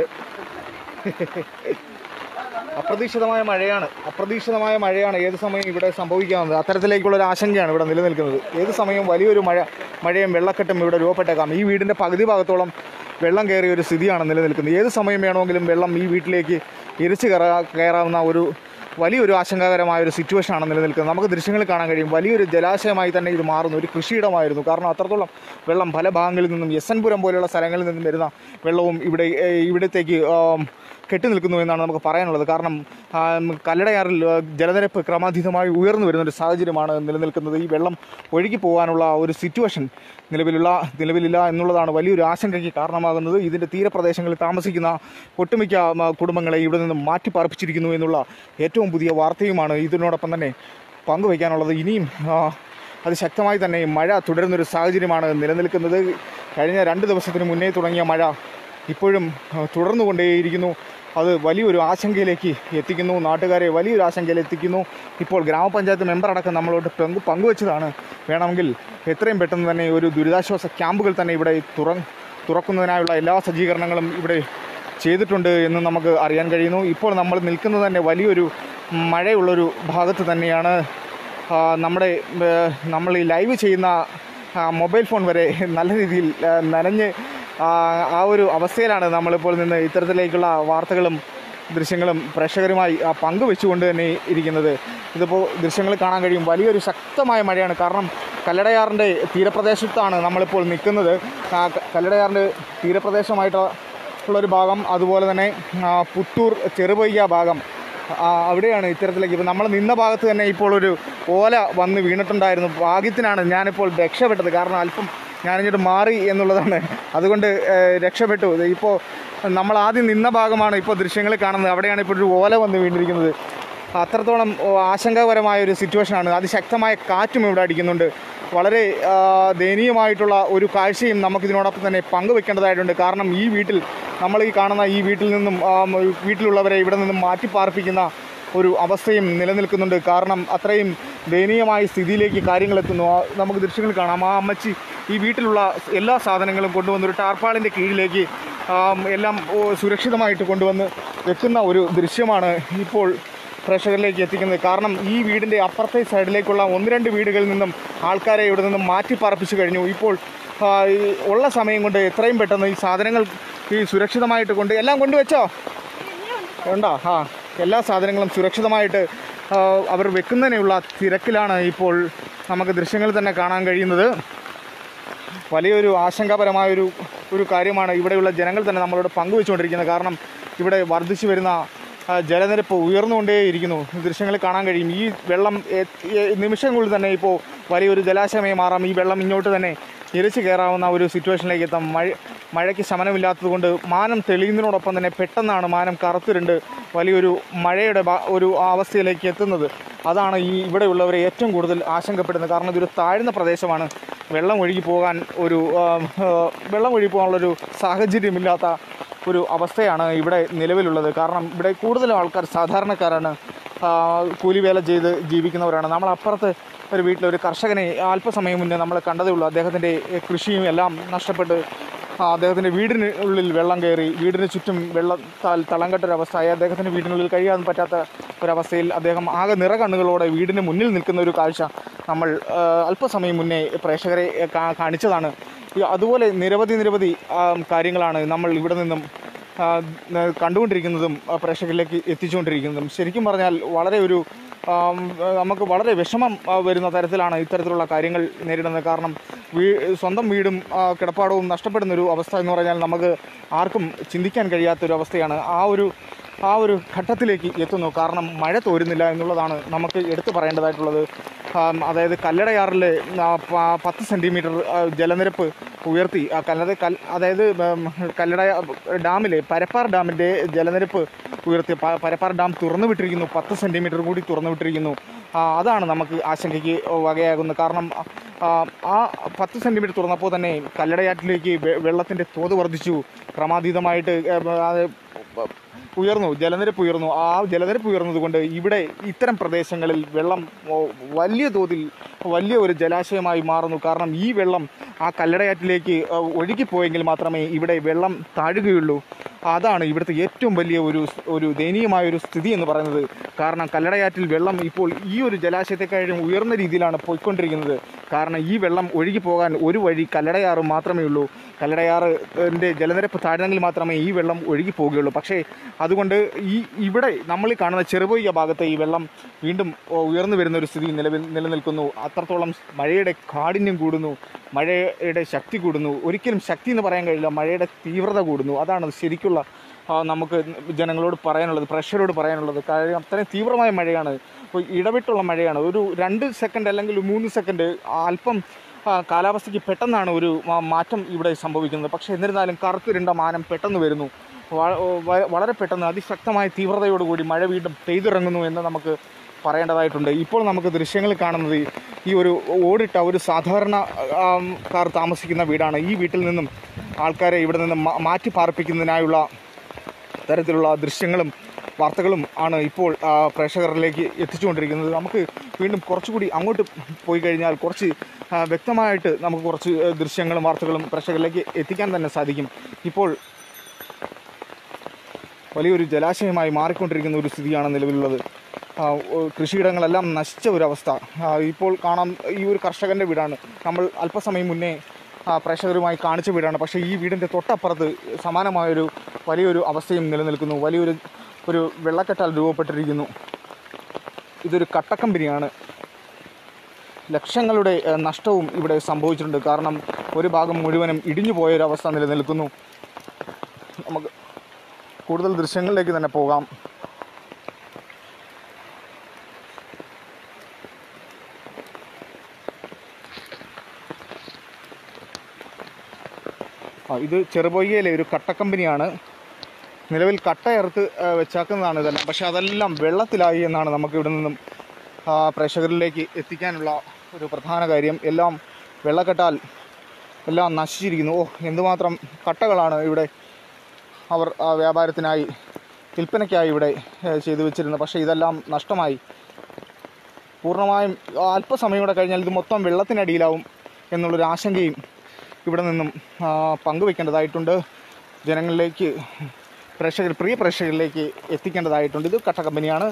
അപ്രതീക്ഷിതമായ മഴയാണ് അപ്രതീക്ഷിതമായ മഴയാണ് ഏത് സമയം ഇവിടെ സംഭവിക്കാവുന്നത് അത്തരത്തിലേക്കുള്ള ഒരു ആശങ്കയാണ് ഇവിടെ നിലനിൽക്കുന്നത് ഏത് സമയവും വലിയൊരു മഴ മഴയും വെള്ളക്കെട്ടും ഇവിടെ രൂപപ്പെട്ടേക്കാം ഈ വീടിൻ്റെ പകുതി ഭാഗത്തോളം വെള്ളം കയറിയ ഒരു സ്ഥിതിയാണ് നിലനിൽക്കുന്നത് ഏത് സമയം വേണമെങ്കിലും വെള്ളം ഈ വീട്ടിലേക്ക് ഇരച്ചു കയറാ കയറാവുന്ന ഒരു വലിയൊരു ആശങ്കാകരമായ ഒരു സിറ്റുവേഷനാണ് നിലനിൽക്കുന്നത് നമുക്ക് ദൃശ്യങ്ങളിൽ കാണാൻ കഴിയും വലിയൊരു ജലാശയമായി തന്നെ ഇത് മാറുന്നു ഒരു കൃഷിയിടമായിരുന്നു കാരണം അത്രത്തോളം വെള്ളം പല ഭാഗങ്ങളിൽ നിന്നും യസൻപുരം പോലെയുള്ള സ്ഥലങ്ങളിൽ നിന്നും വരുന്ന വെള്ളവും ഇവിടെ ഏഹ്, ഇവിടത്തേക്ക് ആം, കെട്ടി നിൽക്കുന്നു എന്നാണ് നമുക്ക് പറയാനുള്ളത് കാരണം ആം, കല്ലടയാറിൽ ആ, ജലനിരപ്പ് ക്രമാതീതമായി ഉയർന്നു വരുന്ന ഒരു സാഹചര്യമാണ് നിലനിൽക്കുന്നത് ഈ വെള്ളം ഒഴുകി പോകാനുള്ള ഒരു സിറ്റുവേഷൻ നിലവിലുള്ള നിലവിലില്ല എന്നുള്ളതാണ് വലിയൊരു ആശങ്കയ്ക്ക് കാരണമാകുന്നത് ഇതിൻ്റെ തീരപ്രദേശങ്ങളിൽ താമസിക്കുന്ന ഒട്ടുമിക്ക ആ, കുടുംബങ്ങളെ ഇവിടെ നിന്ന് മാറ്റി പാർപ്പിച്ചിരിക്കുന്നു എന്നുള്ള ഏറ്റവും പുതിയ വാർത്തയുമാണ് ഇതിനോടൊപ്പം തന്നെ പങ്കുവയ്ക്കാനുള്ളത് ഇനിയും ആ, അതിശക്തമായി തന്നെ മഴ തുടരുന്നൊരു സാഹചര്യമാണ് നിലനിൽക്കുന്നത് കഴിഞ്ഞ രണ്ട് ദിവസത്തിന് മുന്നേ തുടങ്ങിയ മഴ ഇപ്പോഴും ആ, തുടർന്നുകൊണ്ടേയിരിക്കുന്നു അത് വലിയൊരു ആശങ്കയിലേക്ക് എത്തിക്കുന്നു നാട്ടുകാരെ വലിയൊരു ആശങ്കയിൽ എത്തിക്കുന്നു ഇപ്പോൾ ഗ്രാമപഞ്ചായത്ത് മെമ്പർ അടക്കം നമ്മളോട് പങ്കു പങ്കുവച്ചതാണ് വേണമെങ്കിൽ എത്രയും പെട്ടെന്ന് തന്നെ ഒരു ദുരിതാശ്വാസ ക്യാമ്പുകൾ തന്നെ ഇവിടെ തുറ തുറക്കുന്നതിനായുള്ള എല്ലാ സജ്ജീകരണങ്ങളും ഇവിടെ ചെയ്തിട്ടുണ്ട് എന്ന് നമുക്ക് അറിയാൻ കഴിയുന്നു ഇപ്പോൾ നമ്മൾ നിൽക്കുന്നത് തന്നെ വലിയൊരു മഴയുള്ളൊരു ഭാഗത്ത് തന്നെയാണ് ആ, നമ്മുടെ ഏ, നമ്മൾ ഈ ലൈവ് ചെയ്യുന്ന ആ, മൊബൈൽ ഫോൺ വരെ നല്ല രീതിയിൽ ആ, നനഞ്ഞ് ആ, ആ ഒരു അവസ്ഥയിലാണ് നമ്മളിപ്പോൾ നിന്ന് ഇത്തരത്തിലേക്കുള്ള വാർത്തകളും ദൃശ്യങ്ങളും പ്രേക്ഷകരുമായി ആ, പങ്കുവെച്ചുകൊണ്ട് തന്നെ ഇരിക്കുന്നത് ഇതിപ്പോൾ ദൃശ്യങ്ങൾ കാണാൻ കഴിയും വലിയൊരു ശക്തമായ മഴയാണ് കാരണം കല്ലടയാറിൻ്റെ തീരപ്രദേശത്താണ് നമ്മളിപ്പോൾ നിൽക്കുന്നത് ആ, ക- കല്ലടയാറിൻ്റെ തീരപ്രദേശമായിട്ട് ഉള്ളൊരു ഭാഗം അതുപോലെ തന്നെ ആ, പുത്തൂർ ചെറുപൊയ്യ ഭാഗം ആ, അവിടെയാണ് ഇത്തരത്തിലേക്ക് ഇപ്പം നമ്മൾ നിന്ന ഭാഗത്ത് തന്നെ ഇപ്പോൾ ഒരു ഓല വന്ന് വീണിട്ടുണ്ടായിരുന്നു ഭാഗ്യത്തിനാണ് ഞാനിപ്പോൾ രക്ഷപ്പെട്ടത് കാരണം അല്പം ഞാനിങ്ങോട്ട് മാറി എന്നുള്ളതാണ് അതുകൊണ്ട് ഏഹ്, രക്ഷപ്പെട്ടു ഇത് ഇപ്പോൾ നമ്മൾ ആദ്യം നിന്ന ഭാഗമാണ് ഇപ്പോൾ ദൃശ്യങ്ങൾ കാണുന്നത് അവിടെയാണ് ഇപ്പോൾ ഒരു ഓല വന്ന് വീണിരിക്കുന്നത് അത്രത്തോളം ഓ, ആശങ്കാപരമായ ഒരു സിറ്റുവേഷനാണ് അതിശക്തമായ കാറ്റും ഇവിടെ അടിക്കുന്നുണ്ട് വളരെ ആ, ദയനീയമായിട്ടുള്ള ഒരു കാഴ്ചയും നമുക്കിതിനോടൊപ്പം തന്നെ പങ്കുവെക്കേണ്ടതായിട്ടുണ്ട് കാരണം ഈ വീട്ടിൽ നമ്മൾ ഈ കാണുന്ന ഈ വീട്ടിൽ നിന്നും ആ, മ- വീട്ടിലുള്ളവരെ ഇവിടെ നിന്നും മാറ്റി പാർപ്പിക്കുന്ന ഒരു അവസ്ഥയും നിലനിൽക്കുന്നുണ്ട് കാരണം അത്രയും ദയനീയമായ സ്ഥിതിയിലേക്ക് കാര്യങ്ങൾ എത്തുന്നു ആ, നമുക്ക് ദൃശ്യങ്ങൾ കാണാം ആ അമ്മച്ചി ഈ വീട്ടിലുള്ള എല്ലാ സാധനങ്ങളും കൊണ്ടുവന്ന് ഒരു ടാർപ്പാളിൻ്റെ കീഴിലേക്ക് ആം, എല്ലാം ഓ, സുരക്ഷിതമായിട്ട് കൊണ്ടുവന്ന് വെക്കുന്ന ഒരു ദൃശ്യമാണ് ഇപ്പോൾ പ്രേക്ഷകരിലേക്ക് എത്തിക്കുന്നത് കാരണം ഈ വീടിൻ്റെ അപ്പുറത്തെ സൈഡിലേക്കുള്ള ഒന്ന് രണ്ട് വീടുകളിൽ നിന്നും ആൾക്കാരെ ഇവിടെ നിന്നും മാറ്റി പാർപ്പിച്ചു കഴിഞ്ഞു ഇപ്പോൾ ആ, ഈ ഉള്ള സമയം കൊണ്ട് എത്രയും പെട്ടെന്ന് ഈ സാധനങ്ങൾ ഈ സുരക്ഷിതമായിട്ട് കൊണ്ട് എല്ലാം കൊണ്ടുവച്ചോ ഉണ്ടോ ആ എല്ലാ സാധനങ്ങളും സുരക്ഷിതമായിട്ട് ആ, അവർ വെക്കുന്നതിനുള്ള തിരക്കിലാണ് ഇപ്പോൾ നമുക്ക് ദൃശ്യങ്ങളിൽ തന്നെ കാണാൻ കഴിയുന്നത് വലിയൊരു ആശങ്കാപരമായൊരു ഒരു കാര്യമാണ് ഇവിടെയുള്ള ജനങ്ങൾ തന്നെ നമ്മളോട് പങ്കുവെച്ചുകൊണ്ടിരിക്കുന്നത് കാരണം ഇവിടെ വർദ്ധിച്ചു വരുന്ന ആ, ജലനിരപ്പ് ഉയർന്നുകൊണ്ടേയിരിക്കുന്നു ദൃശ്യങ്ങളിൽ കാണാൻ കഴിയും ഈ വെള്ളം എ- എ- നിമിഷങ്ങളിൽ തന്നെ ഇപ്പോൾ വലിയൊരു ജലാശയമായി മാറാം ഈ വെള്ളം ഇങ്ങോട്ട് തന്നെ ഇരച്ചു കയറാവുന്ന ഒരു സിറ്റുവേഷനിലേക്ക് എത്താം മഴ മഴയ്ക്ക് ശമനമില്ലാത്തതുകൊണ്ട് മാനം തെളിയുന്നതിനോടൊപ്പം തന്നെ പെട്ടെന്നാണ് മാനം കറുത്തിരുണ്ട് വലിയൊരു മഴയുടെ ബ- ഒരു അവസ്ഥയിലേക്ക് എത്തുന്നത് അതാണ് ഈ ഇവിടെയുള്ളവരെ ഏറ്റവും കൂടുതൽ ആശങ്കപ്പെടുന്നത് കാരണം ഇതൊരു താഴ്ന്ന പ്രദേശമാണ് വെള്ളം ഒഴുകി പോകാൻ ഒരു ആ, ആ, വെള്ളം ഒഴുകി പോകാനുള്ളൊരു സാഹചര്യമില്ലാത്ത ഒരു അവസ്ഥയാണ് ഇവിടെ നിലവിലുള്ളത് കാരണം ഇവിടെ കൂടുതലും ആൾക്കാർ സാധാരണക്കാരാണ് ആ, കൂലിവേല ചെയ്ത് ജീവിക്കുന്നവരാണ് നമ്മൾ അപ്പുറത്ത് ഒരു വീട്ടിലൊരു കർഷകനെ അല്പസമയം മുന്നേ നമ്മൾ കണ്ടതേ ഉള്ളൂ അദ്ദേഹത്തിൻ്റെ കൃഷിയും എല്ലാം നഷ്ടപ്പെട്ട് ആ, അദ്ദേഹത്തിൻ്റെ വീടിന് ഉള്ളിൽ വെള്ളം കയറി വീടിന് ചുറ്റും വെള്ളത്താൽ തളം കെട്ടൊരവസ്ഥയായി അദ്ദേഹത്തിൻ്റെ വീടിനുള്ളിൽ കഴിയാൻ പറ്റാത്ത ഒരവസ്ഥയിൽ അദ്ദേഹം ആകെ നിറകണ്ണുകളോടെ വീടിന് മുന്നിൽ നിൽക്കുന്ന ഒരു കാഴ്ച നമ്മൾ ആ, അല്പസമയം മുന്നേ പ്രേക്ഷകരെ കാ- കാണിച്ചതാണ് ഈ അതുപോലെ നിരവധി നിരവധി ആ, കാര്യങ്ങളാണ് നമ്മൾ ഇവിടെ നിന്നും ആ, ന- കണ്ടുകൊണ്ടിരിക്കുന്നതും ആ, പ്രേക്ഷകരിലേക്ക് എത്തിച്ചുകൊണ്ടിരിക്കുന്നതും ശരിക്കും പറഞ്ഞാൽ വളരെ ഒരു ആം, നമുക്ക് വളരെ വിഷമം ആ, വരുന്ന തരത്തിലാണ് ഇത്തരത്തിലുള്ള കാര്യങ്ങൾ നേരിടുന്നത് കാരണം വീ സ്വന്തം വീടും ആ, കിടപ്പാടവും നഷ്ടപ്പെടുന്ന ഒരു അവസ്ഥ എന്ന് പറഞ്ഞാൽ നമുക്ക് ആർക്കും ചിന്തിക്കാൻ കഴിയാത്തൊരു അവസ്ഥയാണ് ആ ഒരു ആ ഒരു ഘട്ടത്തിലേക്ക് എത്തുന്നു കാരണം മഴ തോരുന്നില്ല എന്നുള്ളതാണ് നമുക്ക് എടുത്തു പറയേണ്ടതായിട്ടുള്ളത് ആം, അതായത് കല്ലടയാറിൽ പത്ത് സെൻറ്റിമീറ്റർ ജലനിരപ്പ് ഉയർത്തി ആ കല്ലട കൽ അതായത് ഉം, കല്ലട ഡാമിലെ പരപ്പാർ ഡാമിൻ്റെ ജലനിരപ്പ് ഉയർത്തി പ- പരപ്പാർ ഡാം തുറന്നു വിട്ടിരിക്കുന്നു പത്ത് സെൻറ്റിമീറ്റർ കൂടി തുറന്നു വിട്ടിരിക്കുന്നു ആ, അതാണ് നമുക്ക് ആശങ്കയ്ക്ക് വകയാകുന്നത് കാരണം ആ, ആ പത്ത് സെൻറ്റിമീറ്റർ തുറന്നപ്പോൾ തന്നെ കല്ലടയാറ്റിലേക്ക് വെ- വെള്ളത്തിൻ്റെ തോത് വർദ്ധിച്ചു ക്രമാതീതമായിട്ട് ഏ, അത് ഉയർന്നു ജലനിരപ്പ് ഉയർന്നു ആ ജലനിരപ്പ് ഉയർന്നതുകൊണ്ട് ഇവിടെ ഇത്തരം പ്രദേശങ്ങളിൽ വെള്ളം ഓ, വലിയ തോതിൽ വലിയ ഒരു ജലാശയമായി മാറുന്നു കാരണം ഈ വെള്ളം ആ കല്ലടയാറ്റിലേക്ക് ആ, ഒഴുകിപ്പോയെങ്കിൽ മാത്രമേ ഇവിടെ വെള്ളം താഴുകയുള്ളൂ അതാണ് ഇവിടുത്തെ ഏറ്റവും വലിയ ഒരു ഒരു ദയനീയമായ ഒരു സ്ഥിതി എന്ന് പറയുന്നത് കാരണം കല്ലടയാറ്റിൽ വെള്ളം ഇപ്പോൾ ഈ ഒരു ജലാശയത്തെക്കാളും ഉയർന്ന രീതിയിലാണ് പോയിക്കൊണ്ടിരിക്കുന്നത് കാരണം ഈ വെള്ളം ഒഴുകി പോകാൻ ഒരു വഴി കല്ലടയാറ് മാത്രമേ ഉള്ളൂ കല്ലടയാറിൻ്റെ ജലനിരപ്പ് താഴ്ന്നെങ്കിൽ മാത്രമേ ഈ വെള്ളം ഒഴുകി പോവുകയുള്ളൂ പക്ഷേ അതുകൊണ്ട് ഈ ഇവിടെ നമ്മൾ ഈ കാണുന്ന ചെറുപൊയ്യ ഭാഗത്തെ ഈ വെള്ളം വീണ്ടും ഓ, ഉയർന്നു വരുന്ന ഒരു സ്ഥിതി നിലവിൽ നിലനിൽക്കുന്നു അത്രത്തോളം മഴയുടെ കാഠിന്യം കൂടുന്നു മഴയുടെ ശക്തി കൂടുന്നു ഒരിക്കലും ശക്തി എന്ന് പറയാൻ കഴിയില്ല മഴയുടെ തീവ്രത കൂടുന്നു അതാണ് ശരിക്കുള്ള ആ, നമുക്ക് ജനങ്ങളോട് പറയാനുള്ളത് പ്രഷറോട് പറയാനുള്ളത് കാര്യം അത്രയും തീവ്രമായ മഴയാണ് ഇപ്പോൾ ഇടവിട്ടുള്ള മഴയാണ് ഒരു രണ്ട് സെക്കൻഡ് അല്ലെങ്കിൽ മൂന്ന് സെക്കൻഡ് അല്പം ആ, കാലാവസ്ഥയ്ക്ക് പെട്ടെന്നാണ് ഒരു മാ- മാറ്റം ഇവിടെ സംഭവിക്കുന്നത് പക്ഷേ എന്നിരുന്നാലും കറുത്തിരുണ്ട മാനം പെട്ടെന്ന് വരുന്നു വ- വ- വളരെ പെട്ടെന്ന് അതിശക്തമായ തീവ്രതയോടുകൂടി മഴ വീണ്ടും പെയ്തിറങ്ങുന്നു എന്ന് നമുക്ക് പറയേണ്ടതായിട്ടുണ്ട് ഇപ്പോൾ നമുക്ക് ദൃശ്യങ്ങളിൽ കാണുന്നത് ഈ ഒരു ഓടിട്ട ഒരു സാധാരണ ആം, കാർ താമസിക്കുന്ന വീടാണ് ഈ വീട്ടിൽ നിന്നും ആൾക്കാരെ ഇവിടെ നിന്ന് മാ- മാറ്റി പാർപ്പിക്കുന്നതിനായുള്ള തരത്തിലുള്ള ദൃശ്യങ്ങളും വാർത്തകളും ആണ് ഇപ്പോൾ ആ, പ്രേക്ഷകരിലേക്ക് എത്തിച്ചുകൊണ്ടിരിക്കുന്നത് നമുക്ക് വീണ്ടും കുറച്ചുകൂടി അങ്ങോട്ട് പോയി കഴിഞ്ഞാൽ കുറച്ച് ആ, വ്യക്തമായിട്ട് നമുക്ക് കുറച്ച് ആ, ദൃശ്യങ്ങളും വാർത്തകളും പ്രേക്ഷകരിലേക്ക് എത്തിക്കാൻ തന്നെ സാധിക്കും ഇപ്പോൾ വലിയൊരു ജലാശയമായി മാറിക്കൊണ്ടിരിക്കുന്ന ഒരു സ്ഥിതിയാണ് നിലവിലുള്ളത് ആ, ഓ, കൃഷിയിടങ്ങളെല്ലാം നശിച്ച ഒരവസ്ഥ ആ, ഇപ്പോൾ കാണാം ഈ ഒരു കർഷകൻ്റെ വീടാണ് നമ്മൾ അല്പസമയം മുന്നേ ആ, പ്രേക്ഷകരുമായി കാണിച്ച വീടാണ് പക്ഷേ ഈ വീടിൻ്റെ തൊട്ടപ്പുറത്ത് സമാനമായൊരു വലിയൊരു അവസ്ഥയും നിലനിൽക്കുന്നു വലിയൊരു ഒരു വെള്ളക്കെട്ടാൽ രൂപപ്പെട്ടിരിക്കുന്നു ഇതൊരു കട്ടക്കമ്പനിയാണ് ലക്ഷങ്ങളുടെ ഏഹ്, നഷ്ടവും ഇവിടെ സംഭവിച്ചിട്ടുണ്ട് കാരണം ഒരു ഭാഗം മുഴുവനും ഇടിഞ്ഞു പോയൊരവസ്ഥ നിലനിൽക്കുന്നു നമുക്ക് കൂടുതൽ ദൃശ്യങ്ങളിലേക്ക് തന്നെ പോകാം ആ ഇത് ചെറുപൊയ്യയിലെ ഒരു കട്ടക്കമ്പനിയാണ് നിലവിൽ കട്ടയറുത്ത് ആ, വെച്ചാക്കുന്നതാണ് ഇതെല്ലാം പക്ഷെ അതെല്ലാം വെള്ളത്തിലായി എന്നാണ് നമുക്ക് ഇവിടെ നിന്നും ആ, പ്രേക്ഷകരിലേക്ക് എത്തിക്കാനുള്ള ഒരു പ്രധാന കാര്യം എല്ലാം വെള്ളക്കെട്ടാൽ എല്ലാം നശിച്ചിരിക്കുന്നു ഓ എന്തുമാത്രം കട്ടകളാണ് ഇവിടെ അവർ ആ, വ്യാപാരത്തിനായി വിൽപ്പനയ്ക്കായി ഇവിടെ ഏ, ചെയ്തു വെച്ചിരുന്നത് പക്ഷേ ഇതെല്ലാം നഷ്ടമായി പൂർണ്ണമായും അല്പസമയം കൂടെ കഴിഞ്ഞാൽ ഇത് മൊത്തം വെള്ളത്തിനടിയിലാവും എന്നുള്ളൊരു ആശങ്കയും ഇവിടെ നിന്നും ആ, പങ്കുവെക്കേണ്ടതായിട്ടുണ്ട് ജനങ്ങളിലേക്ക് പ്രേക്ഷകർ പ്രിയ പ്രേക്ഷകരിലേക്ക് എത്തിക്കേണ്ടതായിട്ടുണ്ട് ഇത് കട്ട കമ്പനിയാണ്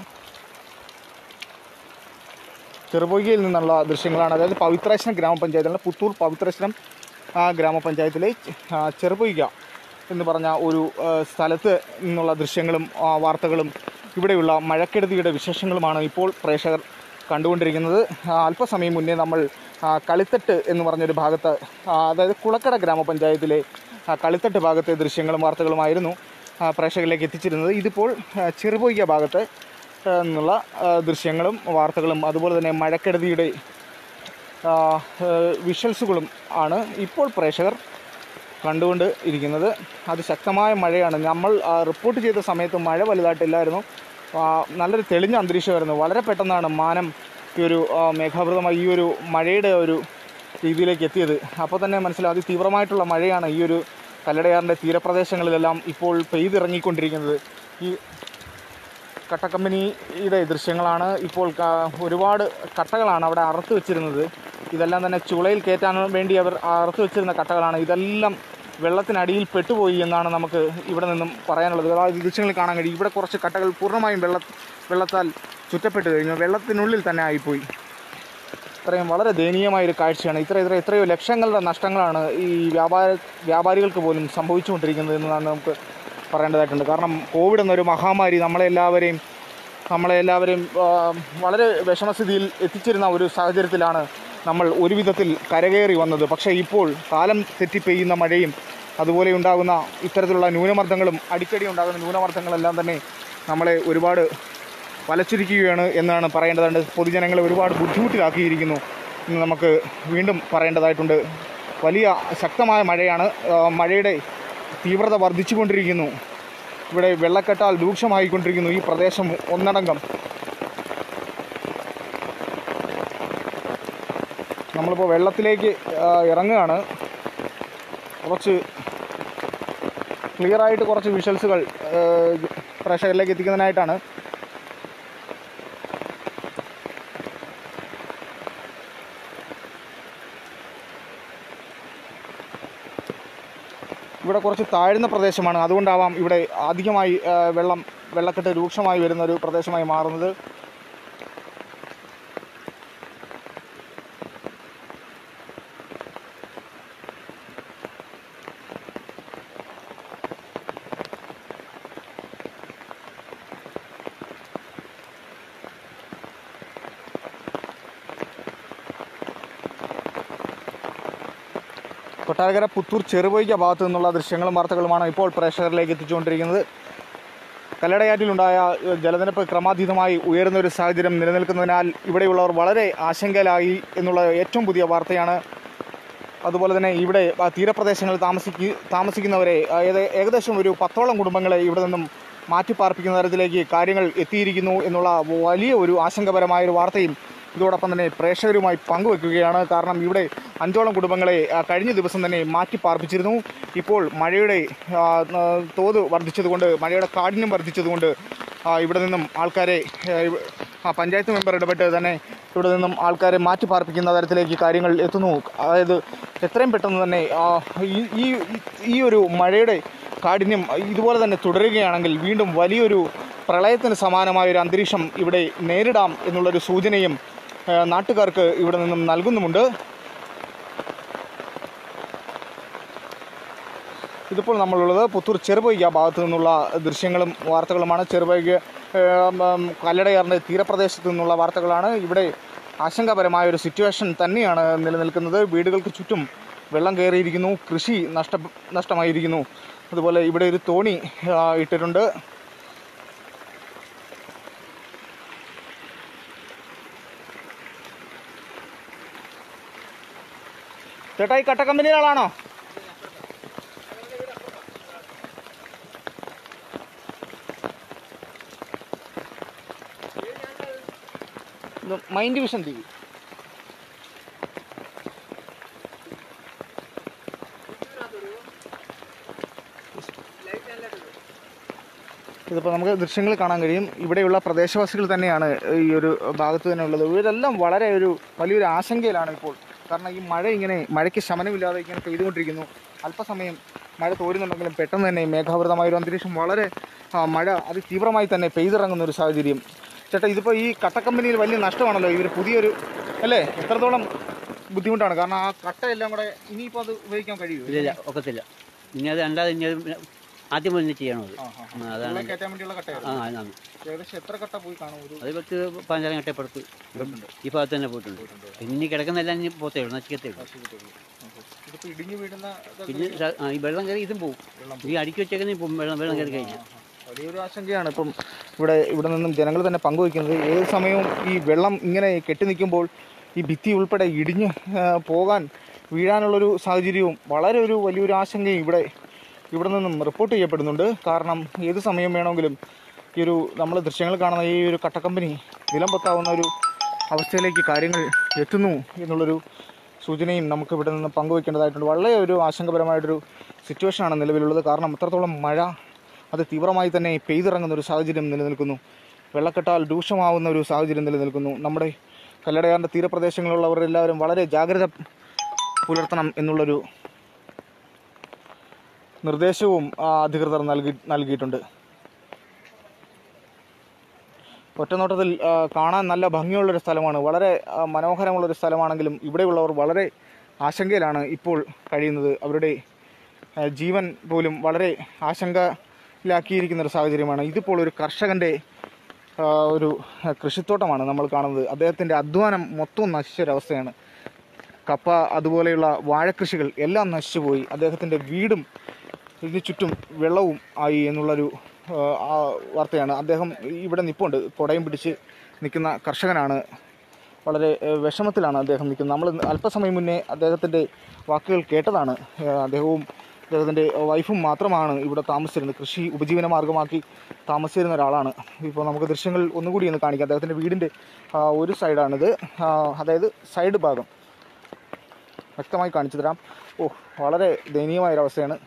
ചെറുപൊയ്കയിൽ നിന്നുള്ള ദൃശ്യങ്ങളാണ് അതായത് പവിത്രാശ്രം ഗ്രാമപഞ്ചായത്തിലെ പുത്തൂർ പവിത്രാശ്രം ആ, ഗ്രാമപഞ്ചായത്തിലെ ആ, ചെറുപൊയ്ക എന്ന് പറഞ്ഞ ഒരു ആ, സ്ഥലത്ത് നിന്നുള്ള ദൃശ്യങ്ങളും ആ, വാർത്തകളും ഇവിടെയുള്ള മഴക്കെടുതിയുടെ വിശേഷങ്ങളുമാണ് ഇപ്പോൾ പ്രേക്ഷകർ കണ്ടുകൊണ്ടിരിക്കുന്നത് ആ, അല്പസമയം മുന്നേ നമ്മൾ ആ, കളിത്തട്ട് എന്ന് പറഞ്ഞൊരു ഭാഗത്ത് ആ, അതായത് കുളക്കട ഗ്രാമപഞ്ചായത്തിലെ ആ, കളിത്തട്ട് ഭാഗത്തെ ദൃശ്യങ്ങളും വാർത്തകളുമായിരുന്നു ആ, പ്രേക്ഷകരിലേക്ക് എത്തിച്ചിരുന്നത് ഇതിപ്പോൾ ആ, ചെറുപൊയ്ക ഭാഗത്തെ ആ, നിന്നുള്ള ആ, ദൃശ്യങ്ങളും വാർത്തകളും അതുപോലെ തന്നെ മഴക്കെടുതിയുടെ ആ, ആ, വിഷ്വൽസുകളും ആണ് ഇപ്പോൾ പ്രേക്ഷകർ കണ്ടുകൊണ്ട് ഇരിക്കുന്നത് അതിശക്തമായ മഴയാണ് നമ്മൾ ആ, റിപ്പോർട്ട് ചെയ്ത സമയത്ത് മഴ വലുതായിട്ടില്ലായിരുന്നു ആ, നല്ലൊരു തെളിഞ്ഞ അന്തരീക്ഷമായിരുന്നു വളരെ പെട്ടെന്നാണ് മാനം ഈ ഒരു ആ, മേഘാവൃതമായി ഈ ഒരു മഴയുടെ ഒരു രീതിയിലേക്ക് എത്തിയത് അപ്പോൾ തന്നെ മനസ്സിലാവും അതിതീവ്രമായിട്ടുള്ള മഴയാണ് ഈ ഒരു കല്ലടയാറിൻ്റെ തീരപ്രദേശങ്ങളിലെല്ലാം ഇപ്പോൾ പെയ്തിറങ്ങിക്കൊണ്ടിരിക്കുന്നത് ഈ കട്ടക്കമ്പനിയുടെ ദൃശ്യങ്ങളാണ് ഇപ്പോൾ ക- ഒരുപാട് കട്ടകളാണ് അവിടെ അറുത്ത് വെച്ചിരുന്നത് ഇതെല്ലാം തന്നെ ചുളയിൽ കയറ്റാൻ വേണ്ടി അവർ അറുത്ത് വെച്ചിരുന്ന കട്ടകളാണ് ഇതെല്ലാം വെള്ളത്തിനടിയിൽ പെട്ടുപോയി എന്നാണ് നമുക്ക് ഇവിടെ നിന്നും പറയാനുള്ളത് അതായത് ഈ ദൃശ്യങ്ങളിൽ കാണാൻ കഴിയും ഇവിടെ കുറച്ച് കട്ടകൾ പൂർണ്ണമായും വെള്ള വെള്ളത്താൽ ചുറ്റപ്പെട്ട് കഴിഞ്ഞു വെള്ളത്തിനുള്ളിൽ തന്നെ ആയിപ്പോയി ഇത്രയും വളരെ ദയനീയമായ ഒരു കാഴ്ചയാണ് ഇത്ര ഇത്ര എത്രയോ ലക്ഷങ്ങളുടെ നഷ്ടങ്ങളാണ് ഈ വ്യാപാര വ്യാപാരികൾക്ക് പോലും സംഭവിച്ചുകൊണ്ടിരിക്കുന്നത് എന്നാണ് നമുക്ക് പറയേണ്ടതായിട്ടുണ്ട് കാരണം കോവിഡ് എന്നൊരു മഹാമാരി നമ്മളെല്ലാവരെയും നമ്മളെല്ലാവരെയും ആ, വളരെ വിഷമസ്ഥിതിയിൽ എത്തിച്ചിരുന്ന ഒരു സാഹചര്യത്തിലാണ് നമ്മൾ ഒരു വിധത്തിൽ കരകയറി വന്നത് പക്ഷേ ഇപ്പോൾ കാലം തെറ്റി പെയ്യുന്ന മഴയും അതുപോലെ ഉണ്ടാകുന്ന ഇത്തരത്തിലുള്ള ന്യൂനമർദ്ദങ്ങളും അടിക്കടി ഉണ്ടാകുന്ന ന്യൂനമർദ്ദങ്ങളെല്ലാം തന്നെ നമ്മളെ ഒരുപാട് വലച്ചിരിക്കുകയാണ് എന്നാണ് പറയേണ്ടതുണ്ട് പൊതുജനങ്ങളെ ഒരുപാട് ബുദ്ധിമുട്ടിലാക്കിയിരിക്കുന്നു എന്ന് നമുക്ക് വീണ്ടും പറയേണ്ടതായിട്ടുണ്ട് വലിയ ശക്തമായ മഴയാണ് ആ, മഴയുടെ തീവ്രത വർദ്ധിച്ചുകൊണ്ടിരിക്കുന്നു ഇവിടെ വെള്ളക്കെട്ടാൽ രൂക്ഷമായിക്കൊണ്ടിരിക്കുന്നു ഈ പ്രദേശം ഒന്നടങ്കം നമ്മളിപ്പോൾ വെള്ളത്തിലേക്ക് ആ, ഇറങ്ങുകയാണ് കുറച്ച് ക്ലിയറായിട്ട് കുറച്ച് വിഷ്വൽസുകൾ പ്രേക്ഷകരിലേക്ക് എത്തിക്കുന്നതിനായിട്ടാണ് ഇവിടെ കുറച്ച് താഴ്ന്ന പ്രദേശമാണ് അതുകൊണ്ടാവാം ഇവിടെ അധികമായി ആ, വെള്ളം വെള്ളക്കെട്ട് രൂക്ഷമായി വരുന്ന ഒരു പ്രദേശമായി മാറുന്നത് കൊട്ടാരക്കര പുത്തൂർ ചെറുപൊയ്ക്ക ഭാഗത്തു നിന്നുള്ള ദൃശ്യങ്ങളും വാർത്തകളുമാണ് ഇപ്പോൾ പ്രേക്ഷകരിലേക്ക് എത്തിച്ചുകൊണ്ടിരിക്കുന്നത് കല്ലടയാറ്റിലുണ്ടായ ഏഹ്, ജലനിരപ്പ് ക്രമാതീതമായി ഉയരുന്ന ഒരു സാഹചര്യം നിലനിൽക്കുന്നതിനാൽ ഇവിടെയുള്ളവർ വളരെ ആശങ്കയിലായി എന്നുള്ള ഏറ്റവും പുതിയ വാർത്തയാണ് അതുപോലെ തന്നെ ഇവിടെ ആ, തീരപ്രദേശങ്ങളിൽ താമസിക്ക് താമസിക്കുന്നവരെ ആ, ഏത- ഏകദേശം ഒരു പത്തോളം കുടുംബങ്ങളെ ഇവിടെ നിന്നും മാറ്റിപ്പാർപ്പിക്കുന്ന തരത്തിലേക്ക് കാര്യങ്ങൾ എത്തിയിരിക്കുന്നു എന്നുള്ള വലിയ ഒരു ആശങ്കപരമായ ഒരു വാർത്തയും ഇതോടൊപ്പം തന്നെ പ്രേക്ഷകരുമായി പങ്കുവെക്കുകയാണ് കാരണം ഇവിടെ അഞ്ചോളം കുടുംബങ്ങളെ ആ, കഴിഞ്ഞ ദിവസം തന്നെ മാറ്റിപ്പാർപ്പിച്ചിരുന്നു ഇപ്പോൾ മഴയുടെ ആ, ആ, തോത് വർദ്ധിച്ചതുകൊണ്ട് മഴയുടെ കാഠിന്യം വർദ്ധിച്ചതുകൊണ്ട് ആ, ഇവിടെ നിന്നും ആൾക്കാരെ ആ, ഇവ- ആ പഞ്ചായത്ത് മെമ്പർ ഇടപെട്ട് തന്നെ ഇവിടെ നിന്നും ആൾക്കാരെ മാറ്റി പാർപ്പിക്കുന്ന തരത്തിലേക്ക് കാര്യങ്ങൾ എത്തുന്നു അതായത് എത്രയും പെട്ടെന്ന് തന്നെ ആ, ഈ ഈ ഈ ഒരു മഴയുടെ കാഠിന്യം ഇതുപോലെ തന്നെ തുടരുകയാണെങ്കിൽ വീണ്ടും വലിയൊരു പ്രളയത്തിന് സമാനമായ ഒരു അന്തരീക്ഷം ഇവിടെ നേരിടാം എന്നുള്ളൊരു സൂചനയും ആ, നാട്ടുകാർക്ക് ഇവിടെ നിന്നും നൽകുന്നുമുണ്ട് ഇതിപ്പോൾ നമ്മളുള്ളത് പുത്തൂർ ചെറുപൊയ്ക ഭാഗത്തു നിന്നുള്ള ദൃശ്യങ്ങളും വാർത്തകളുമാണ് ചെറുപൊയ്ക ഏം, ഉം, കല്ലടയാറിൻ്റെ തീരപ്രദേശത്ത് നിന്നുള്ള വാർത്തകളാണ് ഇവിടെ ആശങ്കാപരമായ ഒരു സിറ്റുവേഷൻ തന്നെയാണ് നിലനിൽക്കുന്നത് വീടുകൾക്ക് ചുറ്റും വെള്ളം കയറിയിരിക്കുന്നു കൃഷി നഷ്ട നഷ്ടമായിരിക്കുന്നു അതുപോലെ ഇവിടെ ഒരു തോണി ആ, ഇട്ടിട്ടുണ്ട് ചേട്ടാ ഈ കട്ട കമ്പനിയുടെ ആളാണോ ഇത് മൈൻഡ് വിഷൻ ടി വി ഇതിപ്പോൾ നമുക്ക് ദൃശ്യങ്ങൾ കാണാൻ കഴിയും ഇവിടെയുള്ള പ്രദേശവാസികൾ തന്നെയാണ് ഈ ഒരു ഭാഗത്ത് തന്നെ ഉള്ളത് ഇവരെല്ലാം വളരെ ഒരു വലിയൊരു ആശങ്കയിലാണ് ഇപ്പോൾ കാരണം ഈ മഴ ഇങ്ങനെ മഴയ്ക്ക് ശമനമില്ലാതെ ഇങ്ങനെ പെയ്തുകൊണ്ടിരിക്കുന്നു അല്പസമയം മഴ തോരുന്നുണ്ടെങ്കിലും പെട്ടെന്ന് തന്നെ മേഘാവൃതമായ ഒരു അന്തരീക്ഷം വളരെ ആ, മഴ അതിതീവ്രമായി തന്നെ പെയ്തിറങ്ങുന്ന ഒരു സാഹചര്യം ചേട്ടാ ഇതിപ്പോൾ ഈ കട്ട കമ്പനിയിൽ വലിയ നഷ്ടമാണല്ലോ ഇവർ പുതിയൊരു അല്ലേ എത്രത്തോളം ബുദ്ധിമുട്ടാണ് കാരണം ആ കട്ടയെല്ലാം കൂടെ ഇനിയിപ്പോൾ അത് ഉപയോഗിക്കാൻ കഴിയുമോ ഇല്ല ഒക്കത്തില്ല ഇനി അത് അല്ലാതെ ഇനി അത് ആദ്യം മുതൽ ചെയ്യണം അത് ആ, ആ, ആ. ആ, അതാണ് വെള്ളം കയറ്റാൻ വേണ്ടിയുള്ള ആ കട്ടയായിരുന്നു അതാണ് ഏകദേശം എത്ര കട്ട പോയി കാണും ഒരു അത് പത്ത് പതിനഞ്ചാം കട്ടപ്പുറത്ത് ഈ ഭാഗത്ത് തന്നെ പോയിട്ടുണ്ട് പിന്നെ ഇനി കിടക്കുന്നെല്ലാം ഇനി പോത്തേ ഉള്ളൂ നശിക്കത്തേ ഉള്ളൂ ഇതിപ്പോൾ ഇടിഞ്ഞു വീഴുന്ന ഇതൊക്കെ പിന്നെ സ- ആ, ഈ വെള്ളം കയറി ഇതും പോകും ഈ അടുക്കി വെച്ചേക്കുന്ന ഇപ്പം വെള്ളം വെള്ളം കയറി കഴിഞ്ഞു വലിയൊരു ആശങ്കയാണ് ഇപ്പം ഇവിടെ ഇവിടെ നിന്നും ജനങ്ങൾ തന്നെ പങ്കുവയ്ക്കുന്നത് ഏത് സമയവും ഈ വെള്ളം ഇങ്ങനെ കെട്ടി നിൽക്കുമ്പോൾ ഈ ഭിത്തി ഉൾപ്പെടെ ഇടിഞ്ഞ് ആ, പോകാൻ വീഴാനുള്ളൊരു സാഹചര്യവും വളരെ ഒരു വലിയൊരു ആശങ്കയും ഇവിടെ ഇവിടെ നിന്നും റിപ്പോർട്ട് ചെയ്യപ്പെടുന്നുണ്ട് കാരണം ഏത് സമയം വേണമെങ്കിലും ഈ ഒരു നമ്മൾ ദൃശ്യങ്ങൾ കാണുന്ന ഈ ഒരു കട്ടക്കമ്പനി നിലം പൊത്താവുന്ന ഒരു അവസ്ഥയിലേക്ക് കാര്യങ്ങൾ എത്തുന്നു എന്നുള്ളൊരു സൂചനയും നമുക്ക് ഇവിടെ നിന്ന് പങ്കുവയ്ക്കേണ്ടതായിട്ടുണ്ട് വളരെ ഒരു ആശങ്കപരമായിട്ടൊരു സിറ്റുവേഷനാണ് നിലവിലുള്ളത് കാരണം അത്രത്തോളം മഴ അത് തീവ്രമായി തന്നെ പെയ്തിറങ്ങുന്ന ഒരു സാഹചര്യം നിലനിൽക്കുന്നു വെള്ളക്കെട്ടാൽ രൂക്ഷമാവുന്ന ഒരു സാഹചര്യം നിലനിൽക്കുന്നു നമ്മുടെ കല്ലടയാറിൻ്റെ തീരപ്രദേശങ്ങളിലുള്ളവർ എല്ലാവരും വളരെ ജാഗ്രത പുലർത്തണം എന്നുള്ളൊരു നിർദ്ദേശവും ആ, അധികൃതർ നൽകി നൽകിയിട്ടുണ്ട് ഒറ്റനോട്ടത്തിൽ ആ, കാണാൻ നല്ല ഭംഗിയുള്ളൊരു സ്ഥലമാണ് വളരെ ആ, മനോഹരമുള്ളൊരു സ്ഥലമാണെങ്കിലും ഇവിടെയുള്ളവർ വളരെ ആശങ്കയിലാണ് ഇപ്പോൾ കഴിയുന്നത് അവരുടെ ആ, ജീവൻ പോലും വളരെ ആശങ്കയിലാക്കിയിരിക്കുന്ന ഒരു സാഹചര്യമാണ് ഇതിപ്പോൾ ഒരു കർഷകൻ്റെ ആ, ഒരു ആ, കൃഷിത്തോട്ടമാണ് നമ്മൾ കാണുന്നത് അദ്ദേഹത്തിൻ്റെ അധ്വാനം മൊത്തം നശിച്ചൊരവസ്ഥയാണ് കപ്പ അതുപോലെയുള്ള വാഴക്കൃഷികൾ എല്ലാം നശിച്ചുപോയി അദ്ദേഹത്തിൻ്റെ വീടും ഇതിന് ചുറ്റും വെള്ളവും ആയി എന്നുള്ളൊരു ആ, ആ വാർത്തയാണ് അദ്ദേഹം ഇവിടെ നിൽപ്പുണ്ട് കുടയും പിടിച്ച് നിൽക്കുന്ന കർഷകനാണ് വളരെ ഏഹ്, വിഷമത്തിലാണ് അദ്ദേഹം നിൽക്കുന്നത് നമ്മൾ അല്പസമയം മുന്നേ അദ്ദേഹത്തിൻ്റെ വാക്കുകൾ കേട്ടതാണ് ഏഹ്, അദ്ദേഹവും അദ്ദേഹത്തിൻ്റെ വൈഫും മാത്രമാണ് ഇവിടെ താമസിച്ചിരുന്നത് കൃഷി ഉപജീവന മാർഗമാക്കി താമസിച്ചിരുന്ന ഒരാളാണ് ഇപ്പോൾ നമുക്ക് ദൃശ്യങ്ങൾ ഒന്നുകൂടി ഒന്ന് കാണിക്കാം അദ്ദേഹത്തിൻ്റെ വീടിൻ്റെ ആ, ഒരു സൈഡാണിത് ആ, അതായത് സൈഡ് ഭാഗം വ്യക്തമായി കാണിച്ചു തരാം ഓ വളരെ ദയനീയമായ ഒരവസ്ഥയാണ്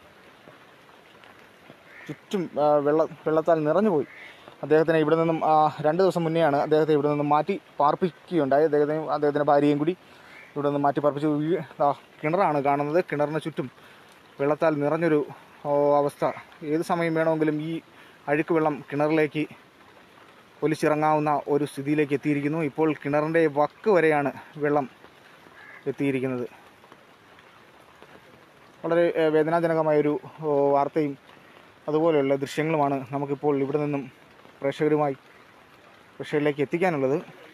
ചുറ്റും ആ, വെള്ള വെള്ളത്താൽ നിറഞ്ഞു പോയി അദ്ദേഹത്തിനെ ഇവിടെ നിന്നും ആ, രണ്ട് ദിവസം മുന്നെയാണ് അദ്ദേഹത്തെ ഇവിടെ നിന്നും മാറ്റി പാർപ്പിക്കുകയുണ്ടായി അദ്ദേഹത്തെയും അദ്ദേഹത്തിൻ്റെ ഭാര്യയും കൂടി ഇവിടെ നിന്ന് മാറ്റി പാർപ്പിച്ചു വീ- ആ, കിണറാണ് കാണുന്നത് കിണറിന് ചുറ്റും വെള്ളത്താൽ നിറഞ്ഞൊരു ഓ, അവസ്ഥ ഏത് സമയം വേണമെങ്കിലും ഈ അഴുക്ക് വെള്ളം കിണറിലേക്ക് ഒലിച്ചിറങ്ങാവുന്ന ഒരു സ്ഥിതിയിലേക്ക് എത്തിയിരിക്കുന്നു ഇപ്പോൾ കിണറിൻ്റെ വക്ക് വരെയാണ് വെള്ളം എത്തിയിരിക്കുന്നത് വളരെ ഏഹ്, വേദനാജനകമായൊരു ഓ, വാർത്തയും അതുപോലെയുള്ള ദൃശ്യങ്ങളുമാണ് നമുക്കിപ്പോൾ ഇവിടെ നിന്നും പ്രേക്ഷകരുമായി പ്രേക്ഷകരിലേക്ക് എത്തിക്കാനുള്ളത്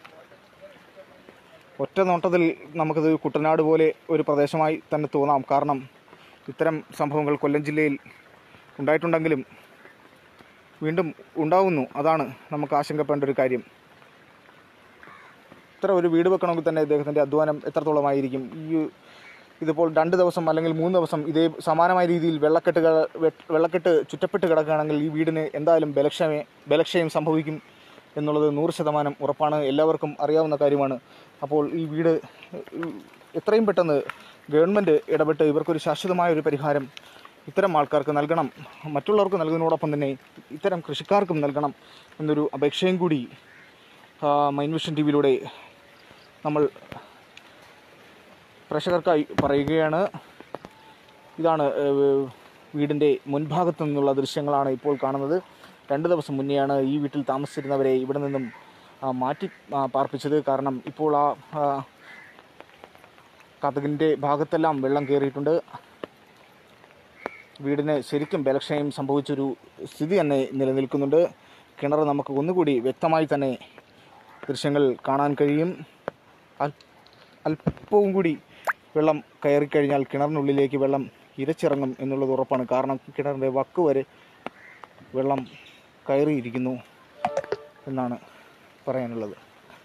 ഒറ്റ നോട്ടത്തിൽ നമുക്കത് കുട്ടനാട് പോലെ ഒരു പ്രദേശമായി തന്നെ തോന്നാം കാരണം ഇത്തരം സംഭവങ്ങൾ കൊല്ലം ജില്ലയിൽ ഉണ്ടായിട്ടുണ്ടെങ്കിലും വീണ്ടും ഉണ്ടാവുന്നു അതാണ് നമുക്ക് ആശങ്കപ്പെടേണ്ട ഒരു കാര്യം ഇത്ര ഒരു വീട് വെക്കണമെങ്കിൽ തന്നെ ഇദ്ദേഹത്തിൻ്റെ അധ്വാനം എത്രത്തോളമായിരിക്കും ഈ ഇതിപ്പോൾ രണ്ട് ദിവസം അല്ലെങ്കിൽ മൂന്ന് ദിവസം ഇതേ സമാനമായ രീതിയിൽ വെള്ളക്കെട്ടുകൾ വെ- വെള്ളക്കെട്ട് ചുറ്റപ്പെട്ട് കിടക്കുകയാണെങ്കിൽ ഈ വീടിന് എന്തായാലും ബലക്ഷമേ ബലക്ഷയം സംഭവിക്കും എന്നുള്ളത് നൂറ് ശതമാനം ഉറപ്പാണ് എല്ലാവർക്കും അറിയാവുന്ന കാര്യമാണ് അപ്പോൾ ഈ വീട് ഉം, എത്രയും പെട്ടെന്ന് ഗവൺമെൻറ് ഇടപെട്ട് ഇവർക്കൊരു ശാശ്വതമായ ഒരു പരിഹാരം ഇത്തരം ആൾക്കാർക്ക് നൽകണം മറ്റുള്ളവർക്ക് നൽകുന്നതോടൊപ്പം തന്നെ ഇത്തരം കൃഷിക്കാർക്കും നൽകണം എന്നൊരു അപേക്ഷയും കൂടി ആ, മൈൻ വിഷൻ ടി വിയിലൂടെ നമ്മൾ പ്രേക്ഷകർക്കായി പറയുകയാണ് ഇതാണ് ഏഹ്, വീടിൻ്റെ മുൻഭാഗത്തു നിന്നുള്ള ദൃശ്യങ്ങളാണ് ഇപ്പോൾ കാണുന്നത് രണ്ട് ദിവസം മുന്നെയാണ് ഈ വീട്ടിൽ താമസിച്ചിരുന്നവരെ ഇവിടെ നിന്നും ആ, മാറ്റി ആ, പാർപ്പിച്ചത് കാരണം ഇപ്പോൾ ആ ആ, കതകിൻ്റെ ഭാഗത്തെല്ലാം വെള്ളം കയറിയിട്ടുണ്ട് വീടിന് ശരിക്കും ബലക്ഷയം സംഭവിച്ചൊരു സ്ഥിതി തന്നെ നിലനിൽക്കുന്നുണ്ട് കിണർ നമുക്ക് ഒന്നുകൂടി വ്യക്തമായി തന്നെ ദൃശ്യങ്ങൾ കാണാൻ കഴിയും അൽ- അല്പവും കൂടി വെള്ളം കയറിക്കഴിഞ്ഞാൽ കിണറിനുള്ളിലേക്ക് വെള്ളം ഇരച്ചിറങ്ങും എന്നുള്ളത് ഉറപ്പാണ് കാരണം കിണറിൻ്റെ വക്ക് വരെ വെള്ളം കയറിയിരിക്കുന്നു എന്നാണ് പറയാനുള്ളത്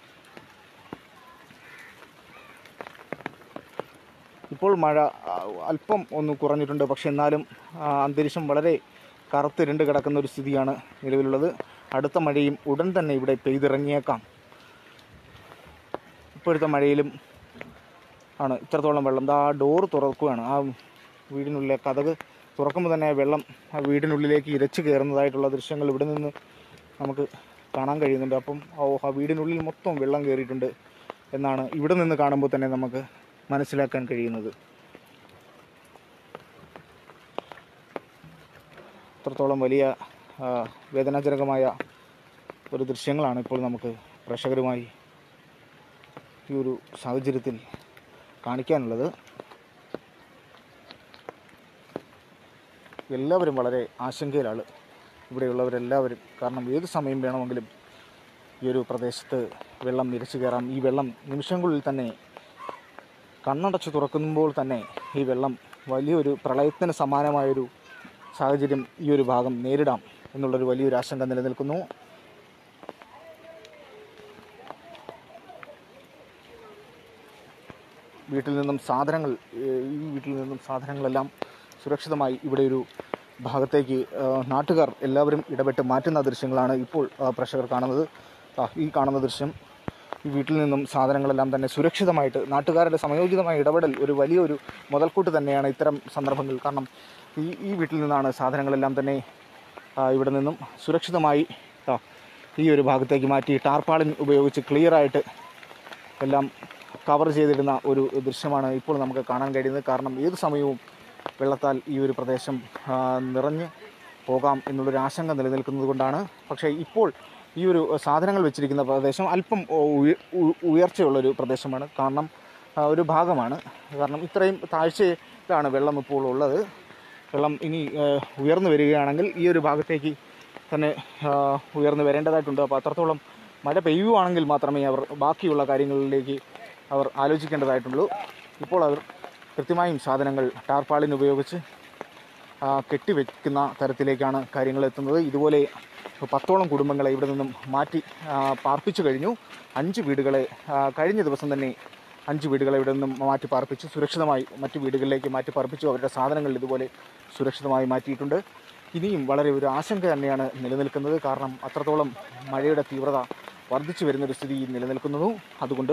ഇപ്പോൾ മഴ ആ, അല്പം ഒന്ന് കുറഞ്ഞിട്ടുണ്ട് പക്ഷെ എന്നാലും ആ, അന്തരീക്ഷം വളരെ കറുത്തിരുണ്ട് കിടക്കുന്ന ഒരു സ്ഥിതിയാണ് നിലവിലുള്ളത് അടുത്ത മഴയും ഉടൻ തന്നെ ഇവിടെ പെയ്തിറങ്ങിയേക്കാം ഇപ്പോഴത്തെ മഴയിലും ആണ് ഇത്രത്തോളം വെള്ളം ദാ ആ ഡോറ് തുറക്കുകയാണ് ആ വീടിനുള്ളിലെ കഥക് തുറക്കുമ്പോൾ തന്നെ വെള്ളം ആ വീടിനുള്ളിലേക്ക് ഇരച്ചു കയറുന്നതായിട്ടുള്ള ദൃശ്യങ്ങൾ ഇവിടെ നിന്ന് നമുക്ക് കാണാൻ കഴിയുന്നുണ്ട് അപ്പം ഓ ആ വീടിനുള്ളിൽ മൊത്തം വെള്ളം കയറിയിട്ടുണ്ട് എന്നാണ് ഇവിടെ നിന്ന് കാണുമ്പോൾ തന്നെ നമുക്ക് മനസ്സിലാക്കാൻ കഴിയുന്നത് അത്രത്തോളം വലിയ ആ, വേദനാജനകമായ ഒരു ദൃശ്യങ്ങളാണ് ഇപ്പോൾ നമുക്ക് പ്രേക്ഷകരുമായി ഈ ഒരു സാഹചര്യത്തിൽ കാണിക്കാനുള്ളത് എല്ലാവരും വളരെ ആശങ്കയിലാണ് ഇവിടെയുള്ളവരെല്ലാവരും കാരണം ഏത് സമയം വേണമെങ്കിലും ഈ ഒരു പ്രദേശത്ത് വെള്ളം നിരച്ചു കയറാം ഈ വെള്ളം നിമിഷങ്ങളിൽ തന്നെ കണ്ണടച്ച് തുറക്കുമ്പോൾ തന്നെ ഈ വെള്ളം വലിയൊരു പ്രളയത്തിന് സമാനമായൊരു സാഹചര്യം ഈ ഒരു ഭാഗം നേരിടാം എന്നുള്ളൊരു വലിയൊരു ആശങ്ക നിലനിൽക്കുന്നു വീട്ടിൽ നിന്നും സാധനങ്ങൾ ഏഹ് ഈ വീട്ടിൽ നിന്നും സാധനങ്ങളെല്ലാം സുരക്ഷിതമായി ഇവിടെ ഒരു ഭാഗത്തേക്ക് ഏഹ് നാട്ടുകാർ എല്ലാവരും ഇടപെട്ട് മാറ്റുന്ന ദൃശ്യങ്ങളാണ് ഇപ്പോൾ ആ, പ്രേക്ഷകർ കാണുന്നത് ആ, ഈ കാണുന്ന ദൃശ്യം ഈ വീട്ടിൽ നിന്നും സാധനങ്ങളെല്ലാം തന്നെ സുരക്ഷിതമായിട്ട് നാട്ടുകാരുടെ സമയോചിതമായ ഇടപെടൽ ഒരു വലിയൊരു മുതൽക്കൂട്ട് തന്നെയാണ് ഇത്തരം സന്ദർഭങ്ങൾ കാരണം ഈ ഈ വീട്ടിൽ നിന്നാണ് സാധനങ്ങളെല്ലാം തന്നെ ആ, ഇവിടെ നിന്നും സുരക്ഷിതമായി ആ, ഈ ഒരു ഭാഗത്തേക്ക് മാറ്റി ടാർപ്പാളിൻ ഉപയോഗിച്ച് ക്ലിയറായിട്ട് എല്ലാം കവർ ചെയ്തിടുന്ന ഒരു ദൃശ്യമാണ് ഇപ്പോൾ നമുക്ക് കാണാൻ കഴിയുന്നത് കാരണം ഏത് സമയവും വെള്ളത്താൽ ഈ ഒരു പ്രദേശം ആ, നിറഞ്ഞ് പോകാം എന്നുള്ളൊരു ആശങ്ക നിലനിൽക്കുന്നത് കൊണ്ടാണ് പക്ഷേ ഇപ്പോൾ ഈ ഒരു സാധനങ്ങൾ വെച്ചിരിക്കുന്ന പ്രദേശം അല്പം ഉയ- ഉ- ഉയർച്ചയുള്ളൊരു പ്രദേശമാണ് കാരണം ആ, ഒരു ഭാഗമാണ് കാരണം ഇത്രയും താഴ്ചയിലാണ് വെള്ളം ഇപ്പോൾ ഉള്ളത് വെള്ളം ഇനി ആ, ഉയർന്നു വരികയാണെങ്കിൽ ഈ ഒരു ഭാഗത്തേക്ക് തന്നെ ആ, ഉയർന്നു വരേണ്ടതായിട്ടുണ്ട് അപ്പോൾ അത്രത്തോളം മഴ പെയ്യുവാണെങ്കിൽ മാത്രമേ അവർ ബാക്കിയുള്ള കാര്യങ്ങളിലേക്ക് അവർ ആലോചിക്കേണ്ടതായിട്ടുള്ളൂ ഇപ്പോൾ അവർ കൃത്യമായും സാധനങ്ങൾ ടാർപ്പാളിൻ ഉപയോഗിച്ച് ആ, കെട്ടിവെക്കുന്ന തരത്തിലേക്കാണ് കാര്യങ്ങൾ എത്തുന്നത് ഇതുപോലെ പത്തോളം കുടുംബങ്ങളെ ഇവിടെ നിന്നും മാറ്റി ആ, പാർപ്പിച്ചു കഴിഞ്ഞു അഞ്ച് വീടുകളെ ആ, കഴിഞ്ഞ ദിവസം തന്നെ അഞ്ച് വീടുകളെ ഇവിടെ നിന്നും മാറ്റി പാർപ്പിച്ചു സുരക്ഷിതമായി മറ്റു വീടുകളിലേക്ക് മാറ്റി പാർപ്പിച്ചു അവരുടെ സാധനങ്ങൾ ഇതുപോലെ സുരക്ഷിതമായി മാറ്റിയിട്ടുണ്ട് ഇനിയും വളരെ ഒരു ആശങ്ക തന്നെയാണ് നിലനിൽക്കുന്നത് കാരണം അത്രത്തോളം മഴയുടെ തീവ്രത വർദ്ധിച്ചു വരുന്നൊരു സ്ഥിതി നിലനിൽക്കുന്നു അതുകൊണ്ട്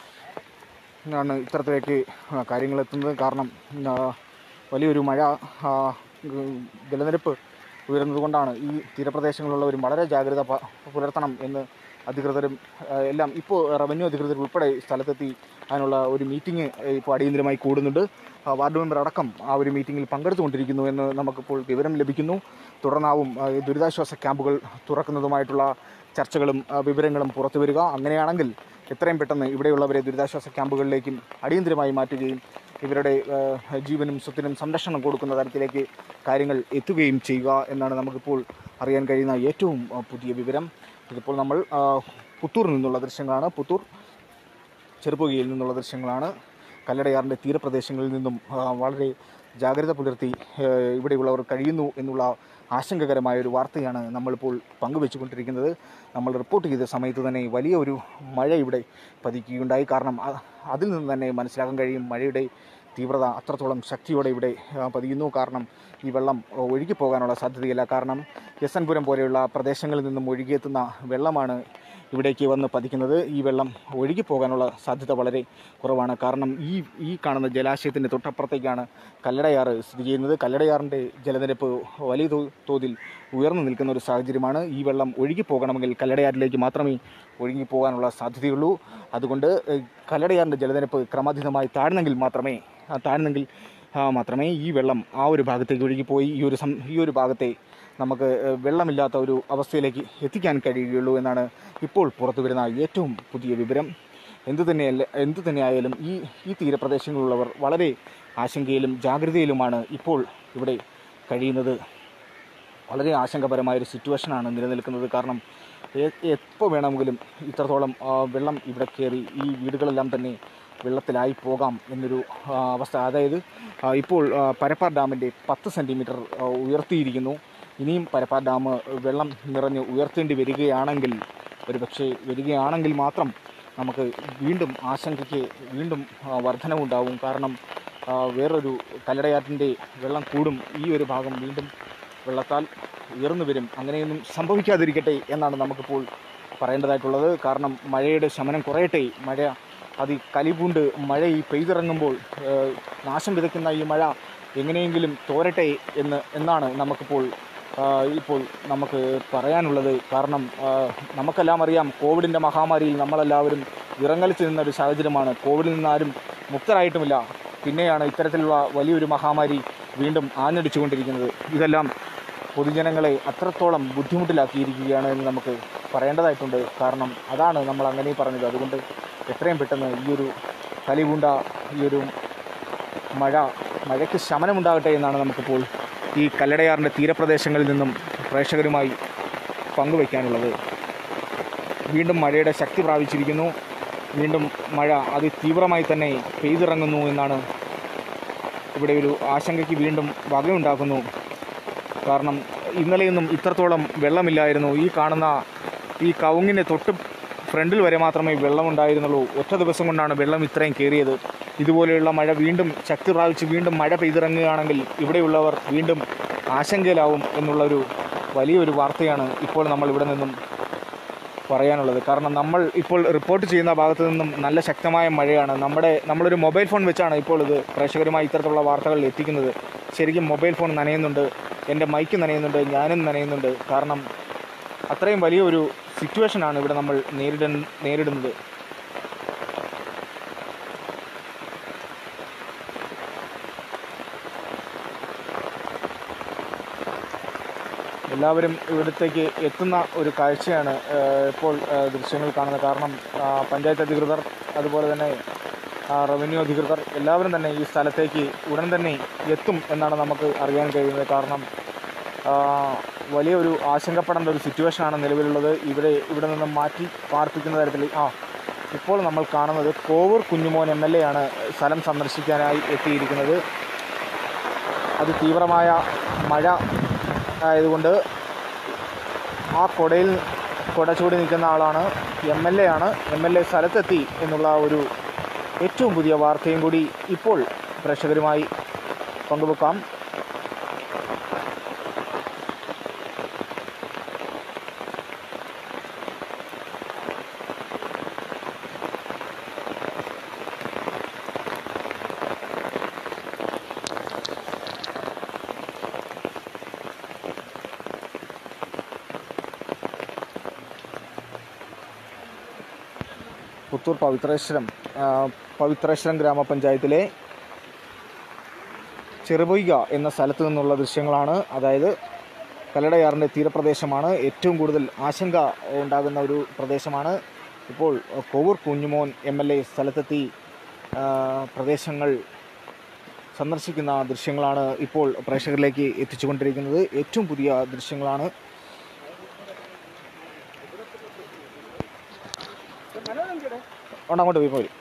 ആണ് ഇത്തരത്തിലേക്ക് ആ, കാര്യങ്ങൾ എത്തുന്നത് കാരണം ആ, വലിയൊരു മഴ ആ, ഉം, ജലനിരപ്പ് ഉയരുന്നത് കൊണ്ടാണ് ഈ തീരപ്രദേശങ്ങളിലുള്ളവരും വളരെ ജാഗ്രത പ- പുലർത്തണം എന്ന് അധികൃതരും ആ, എല്ലാം ഇപ്പോൾ റവന്യൂ അധികൃതർ ഉൾപ്പെടെ സ്ഥലത്തെത്തി അതിനുള്ള ഒരു മീറ്റിംഗ് ഇപ്പോൾ അടിയന്തരമായി കൂടുന്നുണ്ട് ആ, വാർഡ് മെമ്പർ അടക്കം ആ ഒരു മീറ്റിങ്ങിൽ പങ്കെടുത്തുകൊണ്ടിരിക്കുന്നു എന്ന് നമുക്കിപ്പോൾ വിവരം ലഭിക്കുന്നു തുടർന്നാവും ആ, ഈ ദുരിതാശ്വാസ ക്യാമ്പുകൾ തുറക്കുന്നതുമായിട്ടുള്ള ചർച്ചകളും ആ, വിവരങ്ങളും പുറത്തു വരിക അങ്ങനെയാണെങ്കിൽ എത്രയും പെട്ടെന്ന് ഇവിടെയുള്ളവരെ ദുരിതാശ്വാസ ക്യാമ്പുകളിലേക്കും അടിയന്തരമായി മാറ്റുകയും ഇവരുടെ ആ, ജീവനും സ്വത്തിനും സംരക്ഷണം കൊടുക്കുന്ന തരത്തിലേക്ക് കാര്യങ്ങൾ എത്തുകയും ചെയ്യുക എന്നാണ് നമുക്കിപ്പോൾ അറിയാൻ കഴിയുന്ന ഏറ്റവും ആ, പുതിയ വിവരം ഇതിപ്പോൾ നമ്മൾ ആ, പുത്തൂരിൽ നിന്നുള്ള ദൃശ്യങ്ങളാണ് പുത്തൂർ ചെറുപ്പുകയിൽ നിന്നുള്ള ദൃശ്യങ്ങളാണ് കല്ലടയാറിൻ്റെ തീരപ്രദേശങ്ങളിൽ നിന്നും ആ, വളരെ ജാഗ്രത പുലർത്തി ആ, ഇവിടെയുള്ളവർ കഴിയുന്നു എന്നുള്ള ആശങ്കകരമായ ഒരു വാർത്തയാണ് നമ്മളിപ്പോൾ പങ്കുവെച്ചുകൊണ്ടിരിക്കുന്നത് നമ്മൾ റിപ്പോർട്ട് ചെയ്ത സമയത്ത് തന്നെ വലിയ ഒരു മഴ ഇവിടെ പതിക്കുകയുണ്ടായി കാരണം അ- അതിൽ നിന്ന് തന്നെ മനസ്സിലാക്കാൻ കഴിയും മഴയുടെ തീവ്രത അത്രത്തോളം ശക്തിയോടെ ഇവിടെ ആ, പതിയുന്നു കാരണം ഈ വെള്ളം ആ, ഒഴുകിപ്പോകാനുള്ള സാധ്യതയില്ല കാരണം എസ് എൻ പുരം പോലെയുള്ള പ്രദേശങ്ങളിൽ നിന്നും ഒഴുകിയെത്തുന്ന വെള്ളമാണ് ഇവിടേക്ക് വന്ന് പതിക്കുന്നത് ഈ വെള്ളം ഒഴുകിപ്പോകാനുള്ള സാധ്യത വളരെ കുറവാണ് കാരണം ഈ ഈ കാണുന്ന ജലാശയത്തിൻ്റെ തൊട്ടപ്പുറത്തേക്കാണ് കല്ലടയാറ് സ്ഥിതി ചെയ്യുന്നത് കല്ലടയാറിൻ്റെ ജലനിരപ്പ് വലിയ തോ- തോതിൽ ഉയർന്നു നിൽക്കുന്ന ഒരു സാഹചര്യമാണ് ഈ വെള്ളം ഒഴുകിപ്പോകണമെങ്കിൽ കല്ലടയാറിലേക്ക് മാത്രമേ ഒഴുകിപ്പോകാനുള്ള സാധ്യതയുള്ളൂ അതുകൊണ്ട് ഏഹ്, കല്ലടയാറിൻ്റെ ജലനിരപ്പ് ക്രമാതീതമായി താഴ്ന്നെങ്കിൽ മാത്രമേ ആ, താഴ്ന്നെങ്കിൽ ആ, മാത്രമേ ഈ വെള്ളം ആ ഒരു ഭാഗത്തേക്ക് ഒഴുകിപ്പോയി ഈ ഒരു സം ഈ ഒരു ഭാഗത്തെ നമുക്ക് ഏഹ്, വെള്ളമില്ലാത്ത ഒരു അവസ്ഥയിലേക്ക് എത്തിക്കാൻ കഴിയുകയുള്ളൂ എന്നാണ് ഇപ്പോൾ പുറത്തു വരുന്ന ഏറ്റവും പുതിയ വിവരം എന്തു തന്നെയല്ല എന്തു തന്നെയായാലും ഈ ഈ തീരപ്രദേശങ്ങളിലുള്ളവർ വളരെ ആശങ്കയിലും ജാഗ്രതയിലുമാണ് ഇപ്പോൾ ഇവിടെ കഴിയുന്നത് വളരെ ആശങ്കപരമായൊരു സിറ്റുവേഷനാണ് നിലനിൽക്കുന്നത് കാരണം എ- എപ്പോൾ വേണമെങ്കിലും ഇത്രത്തോളം ആ, വെള്ളം ഇവിടെ കയറി ഈ വീടുകളെല്ലാം തന്നെ വെള്ളത്തിലായി പോകാം എന്നൊരു ആ, അവസ്ഥ അതായത് ആ, ഇപ്പോൾ ആ, പരപ്പാർ ഡാമിൻ്റെ പത്ത് സെൻറ്റിമീറ്റർ ഉയർത്തിയിരിക്കുന്നു ഇനിയും പരപ്പാർ ഡാം വെള്ളം നിറഞ്ഞ് ഉയർത്തേണ്ടി വരികയാണെങ്കിൽ ഒരു പക്ഷേ വരികയാണെങ്കിൽ മാത്രം നമുക്ക് വീണ്ടും ആശങ്കയ്ക്ക് വീണ്ടും ആ, വർധനവുണ്ടാവും കാരണം ആ, വേറൊരു കല്ലടയാറ്റിൻ്റെ വെള്ളം കൂടും ഈ ഒരു ഭാഗം വീണ്ടും വെള്ളത്താൽ ഉയർന്നു വരും അങ്ങനെയൊന്നും സംഭവിക്കാതിരിക്കട്ടെ എന്നാണ് നമുക്കിപ്പോൾ പറയേണ്ടതായിട്ടുള്ളത് കാരണം മഴയുടെ ശമനം കുറയട്ടെ മഴ അതി കലിപൂണ്ട് മഴ ഈ പെയ്തിറങ്ങുമ്പോൾ ഏഹ്, നാശം വിതയ്ക്കുന്ന ഈ മഴ എങ്ങനെയെങ്കിലും തോരട്ടെ എന്ന് എന്നാണ് നമുക്കിപ്പോൾ ആ, ഇപ്പോൾ നമുക്ക് പറയാനുള്ളത് കാരണം ആ, നമുക്കെല്ലാം അറിയാം കോവിഡിൻ്റെ മഹാമാരിയിൽ നമ്മളെല്ലാവരും വിറങ്ങലിച്ച് നിന്ന ഒരു സാഹചര്യമാണ് കോവിഡിൽ നിന്ന് ആരും മുക്തരായിട്ടുമില്ല പിന്നെയാണ് ഇത്തരത്തിലുള്ള വലിയൊരു മഹാമാരി വീണ്ടും ആഞ്ഞടിച്ചുകൊണ്ടിരിക്കുന്നത് ഇതെല്ലാം പൊതുജനങ്ങളെ അത്രത്തോളം ബുദ്ധിമുട്ടിലാക്കിയിരിക്കുകയാണ് എന്ന് നമുക്ക് പറയേണ്ടതായിട്ടുണ്ട് കാരണം അതാണ് നമ്മൾ അങ്ങനെ പറഞ്ഞത് അതുകൊണ്ട് എത്രയും പെട്ടെന്ന് ഈ ഒരു കലിപൂണ്ട ഈ ഒരു മഴ മഴയ്ക്ക് ശമനമുണ്ടാകട്ടെ എന്നാണ് നമുക്കിപ്പോൾ ഈ കല്ലടയാറിൻ്റെ തീരപ്രദേശങ്ങളിൽ നിന്നും പ്രേക്ഷകരുമായി പങ്കുവയ്ക്കാനുള്ളത് വീണ്ടും മഴയുടെ ശക്തി പ്രാപിച്ചിരിക്കുന്നു വീണ്ടും മഴ അതിതീവ്രമായി തന്നെ പെയ്തിറങ്ങുന്നു എന്നാണ് ഇവിടെ ഒരു ആശങ്കയ്ക്ക് വീണ്ടും വകയുണ്ടാക്കുന്നു കാരണം ഇന്നലെയൊന്നും ഇത്രത്തോളം വെള്ളമില്ലായിരുന്നു ഈ കാണുന്ന ഈ കവുങ്ങിൻ്റെ തൊട്ട് ഫ്രണ്ടിൽ വരെ മാത്രമേ വെള്ളമുണ്ടായിരുന്നുള്ളൂ ഒറ്റ ദിവസം കൊണ്ടാണ് വെള്ളം ഇത്രയും കയറിയത് ഇതുപോലെയുള്ള മഴ വീണ്ടും ശക്തി പ്രാപിച്ച് വീണ്ടും മഴ പെയ്തിറങ്ങുകയാണെങ്കിൽ ഇവിടെയുള്ളവർ വീണ്ടും ആശങ്കയിലാവും എന്നുള്ളൊരു വലിയൊരു വാർത്തയാണ് ഇപ്പോൾ നമ്മൾ ഇവിടെ നിന്നും പറയാനുള്ളത് കാരണം നമ്മൾ ഇപ്പോൾ റിപ്പോർട്ട് ചെയ്യുന്ന ഭാഗത്ത് നിന്നും നല്ല ശക്തമായ മഴയാണ് നമ്മുടെ നമ്മളൊരു മൊബൈൽ ഫോൺ വെച്ചാണ് ഇപ്പോൾ ഇത് പ്രേക്ഷകരുമായി ഇത്തരത്തിലുള്ള വാർത്തകൾ എത്തിക്കുന്നത് ശരിക്കും മൊബൈൽ ഫോൺ നനയുന്നുണ്ട് എൻ്റെ മൈക്ക് നനയുന്നുണ്ട് ഞാനും നനയുന്നുണ്ട് കാരണം അത്രയും വലിയൊരു സിറ്റുവേഷനാണ് ഇവിടെ നമ്മൾ നേരിട നേരിടുന്നത് എല്ലാവരും ഇവിടത്തേക്ക് എത്തുന്ന ഒരു കാഴ്ചയാണ് ഏഹ്, ഇപ്പോൾ ഏഹ്, ദൃശ്യങ്ങൾ കാണുന്നത് കാരണം ആ, പഞ്ചായത്ത് അധികൃതർ അതുപോലെ തന്നെ ആ, റവന്യൂ അധികൃതർ എല്ലാവരും തന്നെ ഈ സ്ഥലത്തേക്ക് ഉടൻ തന്നെ എത്തും എന്നാണ് നമുക്ക് അറിയാൻ കഴിയുന്നത് കാരണം ആ, വലിയൊരു ആശങ്കപ്പെടേണ്ട ഒരു സിറ്റുവേഷനാണ് നിലവിലുള്ളത് ഇവിടെ ഇവിടെ നിന്നും മാറ്റി പാർപ്പിക്കുന്ന തരത്തിൽ ആ ഇപ്പോൾ നമ്മൾ കാണുന്നത് Kovoor Kunjumon M L A ആണ് സ്ഥലം സന്ദർശിക്കാനായി എത്തിയിരിക്കുന്നത് അത് തീവ്രമായ മഴ ആയതുകൊണ്ട് ആ കൊടയിൽ കൊട ചൂടി നിൽക്കുന്ന ആളാണ് എം എൽ എ ആണ് എം എൽ എ സ്ഥലത്തെത്തി എന്നുള്ള ഒരു ഏറ്റവും പുതിയ വാർത്തയും കൂടി ഇപ്പോൾ പ്രേക്ഷകരുമായി പങ്കുവെക്കാം പുത്തൂർ പവിത്രേശ്വരം ആ, പവിത്രേശ്വരം ഗ്രാമപഞ്ചായത്തിലെ ചെറുപൊയ്ക എന്ന സ്ഥലത്ത് നിന്നുള്ള ദൃശ്യങ്ങളാണ് അതായത് കല്ലടയാറിൻ്റെ തീരപ്രദേശമാണ് ഏറ്റവും കൂടുതൽ ആശങ്ക ഉണ്ടാകുന്ന ഒരു പ്രദേശമാണ് ഇപ്പോൾ Kovoor Kunjumon M L A സ്ഥലത്തെത്തി ആ, പ്രദേശങ്ങൾ സന്ദർശിക്കുന്ന ദൃശ്യങ്ങളാണ് ഇപ്പോൾ പ്രേക്ഷകരിലേക്ക് എത്തിച്ചുകൊണ്ടിരിക്കുന്നത് ഏറ്റവും പുതിയ ദൃശ്യങ്ങളാണ് ഉണ്ട് അങ്ങോട്ട് പോയി പോയി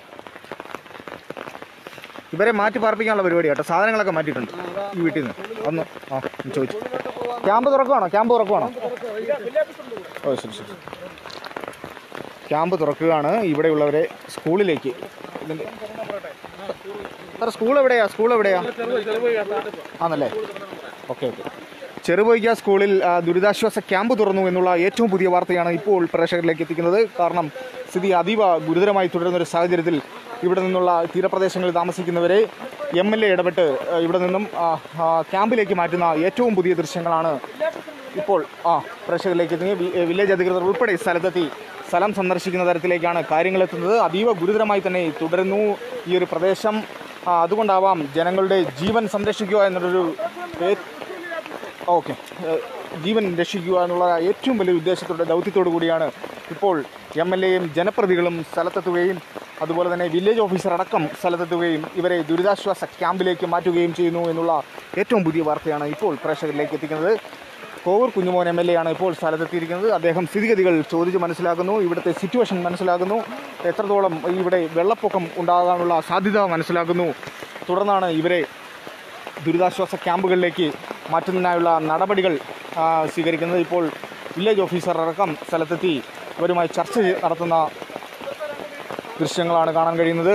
ഇവരെ മാറ്റി പാർപ്പിക്കാനുള്ള പരിപാടി കേട്ടോ സാധനങ്ങളൊക്കെ മാറ്റിയിട്ടുണ്ട് ഈ വീട്ടിൽ നിന്ന് ഒന്ന് ആ ഒന്ന് ചോദിച്ചു ക്യാമ്പ് തുറക്കുവാണോ ക്യാമ്പ് തുറക്കുവാണോ ഓ ശരി ശരി ക്യാമ്പ് തുറക്കുകയാണ് ഇവിടെയുള്ളവരെ സ്കൂളിലേക്ക് ഇതിൻ്റെ സാർ സ്കൂൾ എവിടെയാ സ്കൂൾ എവിടെയാ ആണല്ലേ ഓക്കെ ഓക്കെ ചെറുപൊയ്ക്ക സ്കൂളിൽ ആ, ദുരിതാശ്വാസ ക്യാമ്പ് തുറന്നു എന്നുള്ള ഏറ്റവും പുതിയ വാർത്തയാണ് ഇപ്പോൾ പ്രേക്ഷകരിലേക്ക് എത്തിക്കുന്നത് കാരണം സ്ഥിതി അതീവ ഗുരുതരമായി തുടരുന്ന ഒരു സാഹചര്യത്തിൽ ഇവിടെ നിന്നുള്ള തീരപ്രദേശങ്ങളിൽ താമസിക്കുന്നവരെ എം എൽ എ ഇടപെട്ട് ആ, ഇവിടെ നിന്നും ആ, ആ, ക്യാമ്പിലേക്ക് മാറ്റുന്ന ഏറ്റവും പുതിയ ദൃശ്യങ്ങളാണ് ഇപ്പോൾ ആ പ്രേക്ഷകരിലേക്ക് എത്തുന്ന വി- വില്ലേജ് അധികൃതർ ഉൾപ്പെടെ സ്ഥലത്തെത്തി സ്ഥലം സന്ദർശിക്കുന്ന തരത്തിലേക്കാണ് കാര്യങ്ങൾ എത്തുന്നത് അതീവ ഗുരുതരമായി തന്നെ തുടരുന്നു ഈ ഒരു പ്രദേശം ആ, അതുകൊണ്ടാവാം ജനങ്ങളുടെ ജീവൻ സംരക്ഷിക്കുക എന്നുള്ളൊരു ഏ- ഓക്കെ ഏഹ് ജീവൻ രക്ഷിക്കുക എന്നുള്ള ഏറ്റവും വലിയ ഉദ്ദേശത്തോടെ ദൗത്യത്തോടു കൂടിയാണ് ഇപ്പോൾ എം എൽ എയും ജനപ്രതികളും സ്ഥലത്തെത്തുകയും അതുപോലെ തന്നെ വില്ലേജ് ഓഫീസർ അടക്കം സ്ഥലത്തെത്തുകയും ഇവരെ ദുരിതാശ്വാസ ക്യാമ്പിലേക്ക് മാറ്റുകയും ചെയ്യുന്നു എന്നുള്ള ഏറ്റവും പുതിയ വാർത്തയാണ് ഇപ്പോൾ പ്രേക്ഷകരിലേക്ക് എത്തിക്കുന്നത് Kovoor Kunjumon M L A ആണ് ഇപ്പോൾ സ്ഥലത്തെത്തിയിരിക്കുന്നത് അദ്ദേഹം സ്ഥിതിഗതികൾ ചോദിച്ച് മനസ്സിലാക്കുന്നു ഇവിടുത്തെ സിറ്റുവേഷൻ മനസ്സിലാക്കുന്നു എത്രത്തോളം ഇവിടെ വെള്ളപ്പൊക്കം ഉണ്ടാകാനുള്ള സാധ്യത മനസ്സിലാക്കുന്നു തുടർന്നാണ് ഇവരെ ദുരിതാശ്വാസ ക്യാമ്പുകളിലേക്ക് മാറ്റുന്നതിനായുള്ള നടപടികൾ ആ, സ്വീകരിക്കുന്നത് ഇപ്പോൾ വില്ലേജ് ഓഫീസർ അടക്കം സ്ഥലത്തെത്തി ഇവരുമായി ചർച്ച ചെയ്ത് നടത്തുന്ന ദൃശ്യങ്ങളാണ് കാണാൻ കഴിയുന്നത്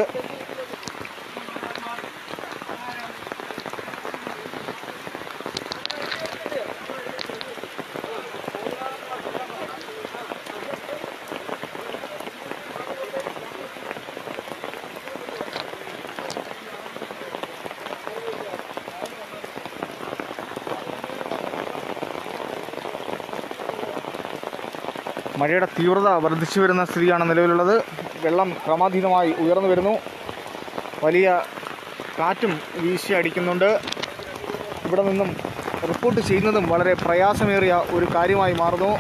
മഴയുടെ തീവ്രത വർദ്ധിച്ചു വരുന്ന സ്ഥിതിയാണ് നിലവിലുള്ളത് വെള്ളം ക്രമാതീതമായി ഉയർന്നു വരുന്നു വലിയ കാറ്റും വീശി അടിക്കുന്നുണ്ട് ഇവിടെ നിന്നും റിപ്പോർട്ട് ചെയ്യുന്നതും വളരെ പ്രയാസമേറിയ ഒരു കാര്യമായി മാറുന്നു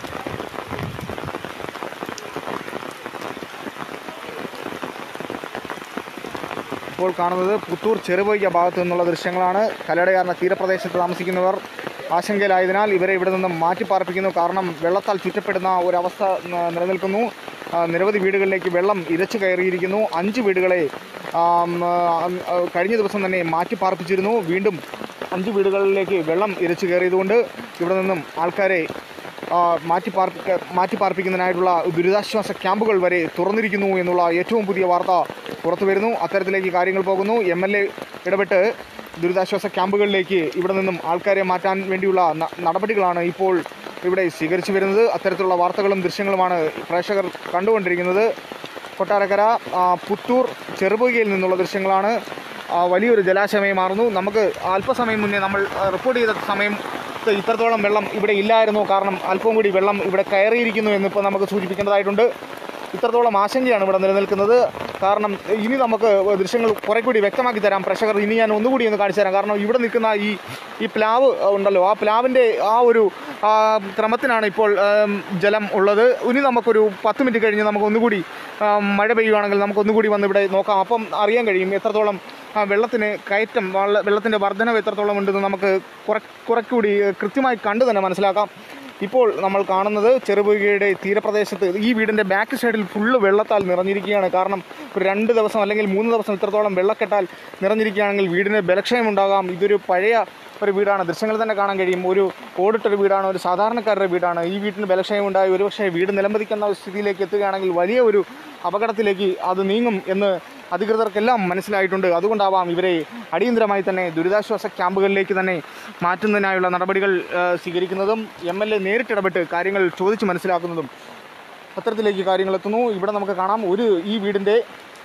ഇപ്പോൾ കാണുന്നത് പുത്തൂർ ചെറുപൊയ്യ ഭാഗത്തു നിന്നുള്ള ദൃശ്യങ്ങളാണ് കല്ലടയാറിന തീരപ്രദേശത്ത് താമസിക്കുന്നവർ ആശങ്കയിലായതിനാൽ ഇവരെ ഇവിടെ നിന്നും മാറ്റിപ്പാർപ്പിക്കുന്നു കാരണം വെള്ളത്താൽ ചുറ്റപ്പെടുന്ന ഒരവസ്ഥ ന- നിലനിൽക്കുന്നു ആ, നിരവധി വീടുകളിലേക്ക് വെള്ളം ഇരച്ചു കയറിയിരിക്കുന്നു അഞ്ച് വീടുകളെ ആം, ആ, ആ, കഴിഞ്ഞ ദിവസം തന്നെ മാറ്റിപ്പാർപ്പിച്ചിരുന്നു വീണ്ടും അഞ്ച് വീടുകളിലേക്ക് വെള്ളം ഇരച്ചു കയറിയതുകൊണ്ട് ഇവിടെ നിന്നും ആൾക്കാരെ ആ, മാറ്റിപ്പാർപ്പിക്ക മാറ്റിപ്പാർപ്പിക്കുന്നതിനായിട്ടുള്ള ദുരിതാശ്വാസ ക്യാമ്പുകൾ വരെ തുറന്നിരിക്കുന്നു എന്നുള്ള ഏറ്റവും പുതിയ വാർത്ത പുറത്തു വരുന്നു അത്തരത്തിലേക്ക് കാര്യങ്ങൾ പോകുന്നു എം എൽ എ ഇടപെട്ട് ദുരിതാശ്വാസ ക്യാമ്പുകളിലേക്ക് ഇവിടെ നിന്നും ആൾക്കാരെ മാറ്റാൻ വേണ്ടിയുള്ള ന- നടപടികളാണ് ഇപ്പോൾ ഇവിടെ സ്വീകരിച്ചു വരുന്നത് അത്തരത്തിലുള്ള വാർത്തകളും ദൃശ്യങ്ങളുമാണ് പ്രേക്ഷകർ കണ്ടുകൊണ്ടിരിക്കുന്നത് കൊട്ടാരക്കര ആ, പുത്തൂർ ചെറുപുകയിൽ നിന്നുള്ള ദൃശ്യങ്ങളാണ് ആ, വലിയൊരു ജലാശയമായി മാറുന്നു നമുക്ക് അല്പസമയം മുന്നേ നമ്മൾ ആ, റിപ്പോർട്ട് ചെയ്ത സമയം ഇത്രത്തോളം വെള്ളം ഇവിടെ ഇല്ലായിരുന്നു കാരണം അല്പം കൂടി വെള്ളം ഇവിടെ കയറിയിരിക്കുന്നു എന്നിപ്പോൾ നമുക്ക് സൂചിപ്പിക്കേണ്ടതായിട്ടുണ്ട് ഇത്രത്തോളം ആശങ്കയാണ് ഇവിടെ നിലനിൽക്കുന്നത് കാരണം ഇനി നമുക്ക് ദൃശ്യങ്ങൾ കുറെ കൂടി വ്യക്തമാക്കി തരാം പ്രേക്ഷകർ ഇനി ഞാൻ ഒന്നുകൂടി ഒന്ന് കാണിച്ചു തരാം കാരണം ഇവിടെ നിൽക്കുന്ന ഈ ഈ പ്ലാവ് ഉണ്ടല്ലോ ആ പ്ലാവിൻ്റെ ആ ഒരു ആ, ക്രമത്തിനാണ് ഇപ്പോൾ ആം, ജലം ഉള്ളത് ഇനി നമുക്കൊരു പത്ത് മിനിറ്റ് കഴിഞ്ഞ് നമുക്ക് ഒന്നുകൂടി ആ, മഴ പെയ്യുകയാണെങ്കിൽ നമുക്ക് ഒന്നുകൂടി വന്ന് ഇവിടെ നോക്കാം അപ്പം അറിയാൻ കഴിയും എത്രത്തോളം ആ, വെള്ളത്തിന് കയറ്റം വെള്ള വെള്ളത്തിൻ്റെ വർധനവ് എത്രത്തോളം ഉണ്ടെന്ന് നമുക്ക് കുറെ കുറച്ചുകൂടി കൃത്യമായി കണ്ടു തന്നെ മനസ്സിലാക്കാം ഇപ്പോൾ നമ്മൾ കാണുന്നത് ചെറുപുഴയുടെ തീരപ്രദേശത്ത് ഈ വീടിൻ്റെ ബാക്ക് സൈഡിൽ ഫുള്ള് വെള്ളത്താൽ നിറഞ്ഞിരിക്കുകയാണ് കാരണം ഒരു രണ്ട് ദിവസം അല്ലെങ്കിൽ മൂന്ന് ദിവസം ഇത്രത്തോളം വെള്ളക്കെട്ടാൽ നിറഞ്ഞിരിക്കുകയാണെങ്കിൽ വീടിന് ബലക്ഷയം ഉണ്ടാകാം ഇതൊരു പഴയ ഒരു വീടാണ് ദൃശ്യങ്ങൾ തന്നെ കാണാൻ കഴിയും ഒരു ഓടിട്ടൊരു വീടാണ് ഒരു സാധാരണക്കാരുടെ വീടാണ് ഈ വീട്ടിന് ബലക്ഷയം ഉണ്ടായി ഒരുപക്ഷെ വീട് നിലംപതിക്കുന്ന ഒരു സ്ഥിതിയിലേക്ക് എത്തുകയാണെങ്കിൽ വലിയ ഒരു അപകടത്തിലേക്ക് അത് നീങ്ങും എന്ന് അധികൃതർക്കെല്ലാം മനസ്സിലായിട്ടുണ്ട് അതുകൊണ്ടാവാം ഇവരെ അടിയന്തരമായി തന്നെ ദുരിതാശ്വാസ ക്യാമ്പുകളിലേക്ക് തന്നെ മാറ്റുന്നതിനായുള്ള നടപടികൾ ആ, സ്വീകരിക്കുന്നതും എം എൽ എ നേരിട്ടിടപെട്ട് കാര്യങ്ങൾ ചോദിച്ച് മനസ്സിലാക്കുന്നതും അത്തരത്തിലേക്ക് കാര്യങ്ങൾ എത്തുന്നു ഇവിടെ നമുക്ക് കാണാം ഒരു ഈ വീടിൻ്റെ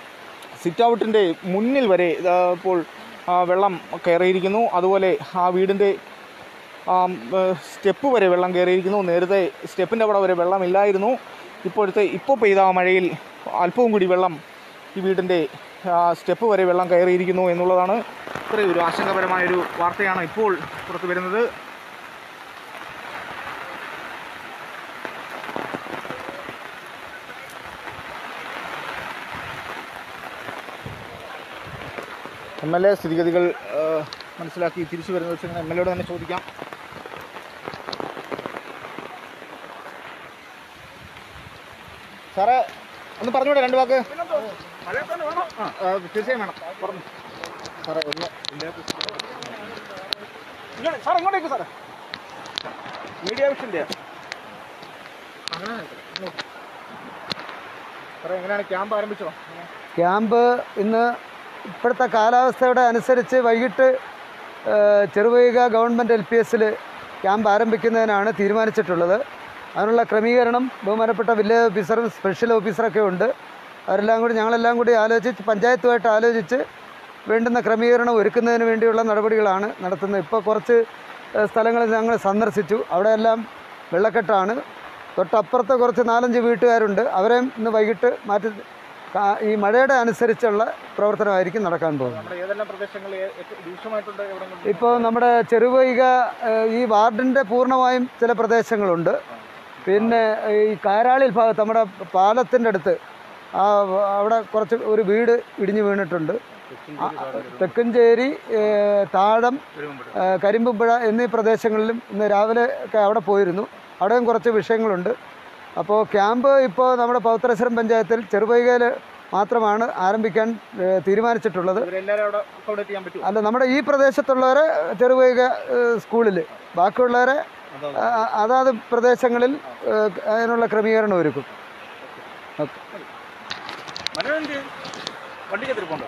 സിറ്റ് ഔട്ടിൻ്റെ മുന്നിൽ വരെ ഇതാ ഇപ്പോൾ ആ, വെള്ളം കയറിയിരിക്കുന്നു അതുപോലെ ആ വീടിൻ്റെ സ്റ്റെപ്പ് വരെ വെള്ളം കയറിയിരിക്കുന്നു നേരത്തെ സ്റ്റെപ്പിൻ്റെ അവിടെ വരെ വെള്ളമില്ലായിരുന്നു ഇപ്പോഴത്തെ ഇപ്പോൾ പെയ്ത ആ മഴയിൽ അല്പവും കൂടി വെള്ളം ഈ വീടിൻ്റെ സ്റ്റെപ്പ് വരെ വെള്ളം കയറിയിരിക്കുന്നു എന്നുള്ളതാണ് ഇത്രയും ഒരു ആശങ്കപരമായൊരു വാർത്തയാണ് ഇപ്പോൾ പുറത്തു വരുന്നത് എം എൽ എ സ്ഥിതിഗതികൾ ആ, മനസ്സിലാക്കി തിരിച്ചു വരുന്ന ദിവസം എം എൽ എയോട് തന്നെ ചോദിക്കാം സാറേ ഒന്ന് പറഞ്ഞൂടെ രണ്ട് വാക്ക് ആ, ആ, തീർച്ചയായും വേണം പറഞ്ഞു സാറേ ഒന്ന് ഇങ്ങോട്ട് സാർ ഇങ്ങോട്ടേക്ക് സാറേ മീഡിയ വിഷൻ്റെ സാറേ എങ്ങനെയാണ് ക്യാമ്പ് ആരംഭിച്ചോ ക്യാമ്പ് ഇന്ന് ഇപ്പോഴത്തെ കാലാവസ്ഥയുടെ അനുസരിച്ച് വൈകിട്ട് ഏഹ്, ചെറുവൈക ഗവൺമെൻറ് എൽ പി എസിൽ ക്യാമ്പ് ആരംഭിക്കുന്നതിനാണ് തീരുമാനിച്ചിട്ടുള്ളത് അതിനുള്ള ക്രമീകരണം ബഹുമാനപ്പെട്ട വില്ലേജ് ഓഫീസറും സ്പെഷ്യൽ ഓഫീസറൊക്കെ ഉണ്ട് അവരെല്ലാം കൂടി ഞങ്ങളെല്ലാം കൂടി ആലോചിച്ച് പഞ്ചായത്തുമായിട്ട് ആലോചിച്ച് വേണ്ടുന്ന ക്രമീകരണം ഒരുക്കുന്നതിന് വേണ്ടിയുള്ള നടപടികളാണ് നടത്തുന്നത് ഇപ്പോൾ കുറച്ച് ഏഹ്, സ്ഥലങ്ങൾ ഞങ്ങൾ സന്ദർശിച്ചു അവിടെയെല്ലാം വെള്ളക്കെട്ടാണ് തൊട്ടപ്പുറത്ത് കുറച്ച് നാലഞ്ച് വീട്ടുകാരുണ്ട് അവരെ ഇന്ന് വൈകിട്ട് മാറ്റി കാ- ഈ മഴയുടെ അനുസരിച്ചുള്ള പ്രവർത്തനമായിരിക്കും നടക്കാൻ പോകുന്നത് നമ്മുടെ ഏതെല്ലാം പ്രദേശങ്ങളിൽ ഏ- ഏറ്റവും രൂക്ഷമായിട്ടുണ്ട് എവിടെ ഇപ്പോൾ നമ്മുടെ ചെറുവൈക ഏഹ്, ഈ വാർഡിൻ്റെ പൂർണ്ണമായും ചില പ്രദേശങ്ങളുണ്ട് പിന്നെ ഈ കാരാളിൽ ഭാഗത്ത് നമ്മുടെ പാലത്തിൻ്റെ അടുത്ത് ആ വ- അവിടെ കുറച്ച് ഒരു വീട് ഇടിഞ്ഞു വീണിട്ടുണ്ട് ആ, തെക്കഞ്ചേരി ഏഹ്, താഴം ഏഹ്, കരിമ്പുമ്പുഴ എന്നീ പ്രദേശങ്ങളിലും ഇന്ന് രാവിലെ ഒക്കെ അവിടെ പോയിരുന്നു അവിടെയും കുറച്ച് വിഷയങ്ങളുണ്ട് അപ്പോൾ ക്യാമ്പ് ഇപ്പോൾ നമ്മുടെ പൗത്രശ്വരം പഞ്ചായത്തിൽ ചെറുവൈകയിൽ മാത്രമാണ് ആരംഭിക്കാൻ ഏഹ്, തീരുമാനിച്ചിട്ടുള്ളത് ഇവരെല്ലാവരും അവിടെ അക്കോമഡേറ്റ് ചെയ്യാൻ പറ്റുമോ അല്ല നമ്മുടെ ഈ പ്രദേശത്തുള്ളവരെ ചെറുവൈക സ്കൂളിൽ ബാക്കിയുള്ളവരെ ആ, അതാത് പ്രദേശങ്ങളിൽ ഏഹ്, അതിനുള്ള ക്രമീകരണം ഒരുക്കും മനോരഞ്ജ് വണ്ടിക്ക് തിരുപ്പുണ്ടോ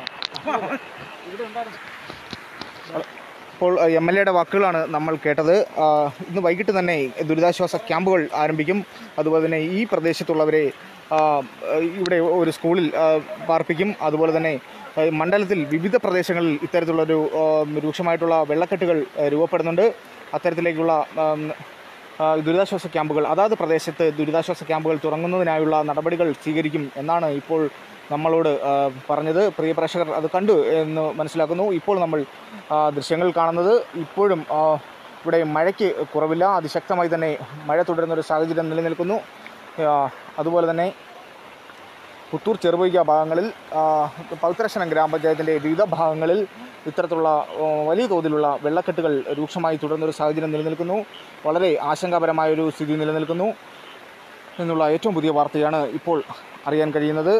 ഇപ്പോൾ എം എൽ എയുടെ വാക്കുകളാണ് നമ്മൾ കേട്ടത് ആ, ഇന്ന് വൈകിട്ട് തന്നെ ദുരിതാശ്വാസ ക്യാമ്പുകൾ ആരംഭിക്കും അതുപോലെ തന്നെ ഈ പ്രദേശത്തുള്ളവരെ ആ, ഇവിടെ ഒരു സ്കൂളിൽ ആ, പാർപ്പിക്കും അതുപോലെ തന്നെ ആ, മണ്ഡലത്തിൽ വിവിധ പ്രദേശങ്ങളിൽ ഇത്തരത്തിലുള്ളൊരു ആ, രൂക്ഷമായിട്ടുള്ള വെള്ളക്കെട്ടുകൾ ആ, രൂപപ്പെടുന്നുണ്ട് അത്തരത്തിലേക്കുള്ള ആ, ആ, ദുരിതാശ്വാസ ക്യാമ്പുകൾ അതാത് പ്രദേശത്ത് ദുരിതാശ്വാസ ക്യാമ്പുകൾ തുറങ്ങുന്നതിനായുള്ള നടപടികൾ സ്വീകരിക്കും എന്നാണ് ഇപ്പോൾ നമ്മളോട് ആ, പറഞ്ഞത് പ്രിയ പ്രേക്ഷകർ അത് കണ്ടു എന്ന് മനസ്സിലാക്കുന്നു ഇപ്പോൾ നമ്മൾ ആ, ദൃശ്യങ്ങൾ കാണുന്നത് ഇപ്പോഴും ആ, ഇവിടെ മഴയ്ക്ക് കുറവില്ല അതിശക്തമായി തന്നെ മഴ തുടരുന്നൊരു സാഹചര്യം നിലനിൽക്കുന്നു ആ, അതുപോലെ തന്നെ പുത്തൂർ ചെറുപൊയ്ക ഭാഗങ്ങളിൽ ആ, പവിത്രശനം ഗ്രാമപഞ്ചായത്തിൻ്റെ വിവിധ ഭാഗങ്ങളിൽ ഇത്തരത്തിലുള്ള ആ, വലിയ തോതിലുള്ള വെള്ളക്കെട്ടുകൾ രൂക്ഷമായി തുടർന്നൊരു സാഹചര്യം നിലനിൽക്കുന്നു വളരെ ആശങ്കാപരമായ ഒരു സ്ഥിതി നിലനിൽക്കുന്നു എന്നുള്ള ഏറ്റവും പുതിയ വാർത്തയാണ് ഇപ്പോൾ അറിയാൻ കഴിയുന്നത്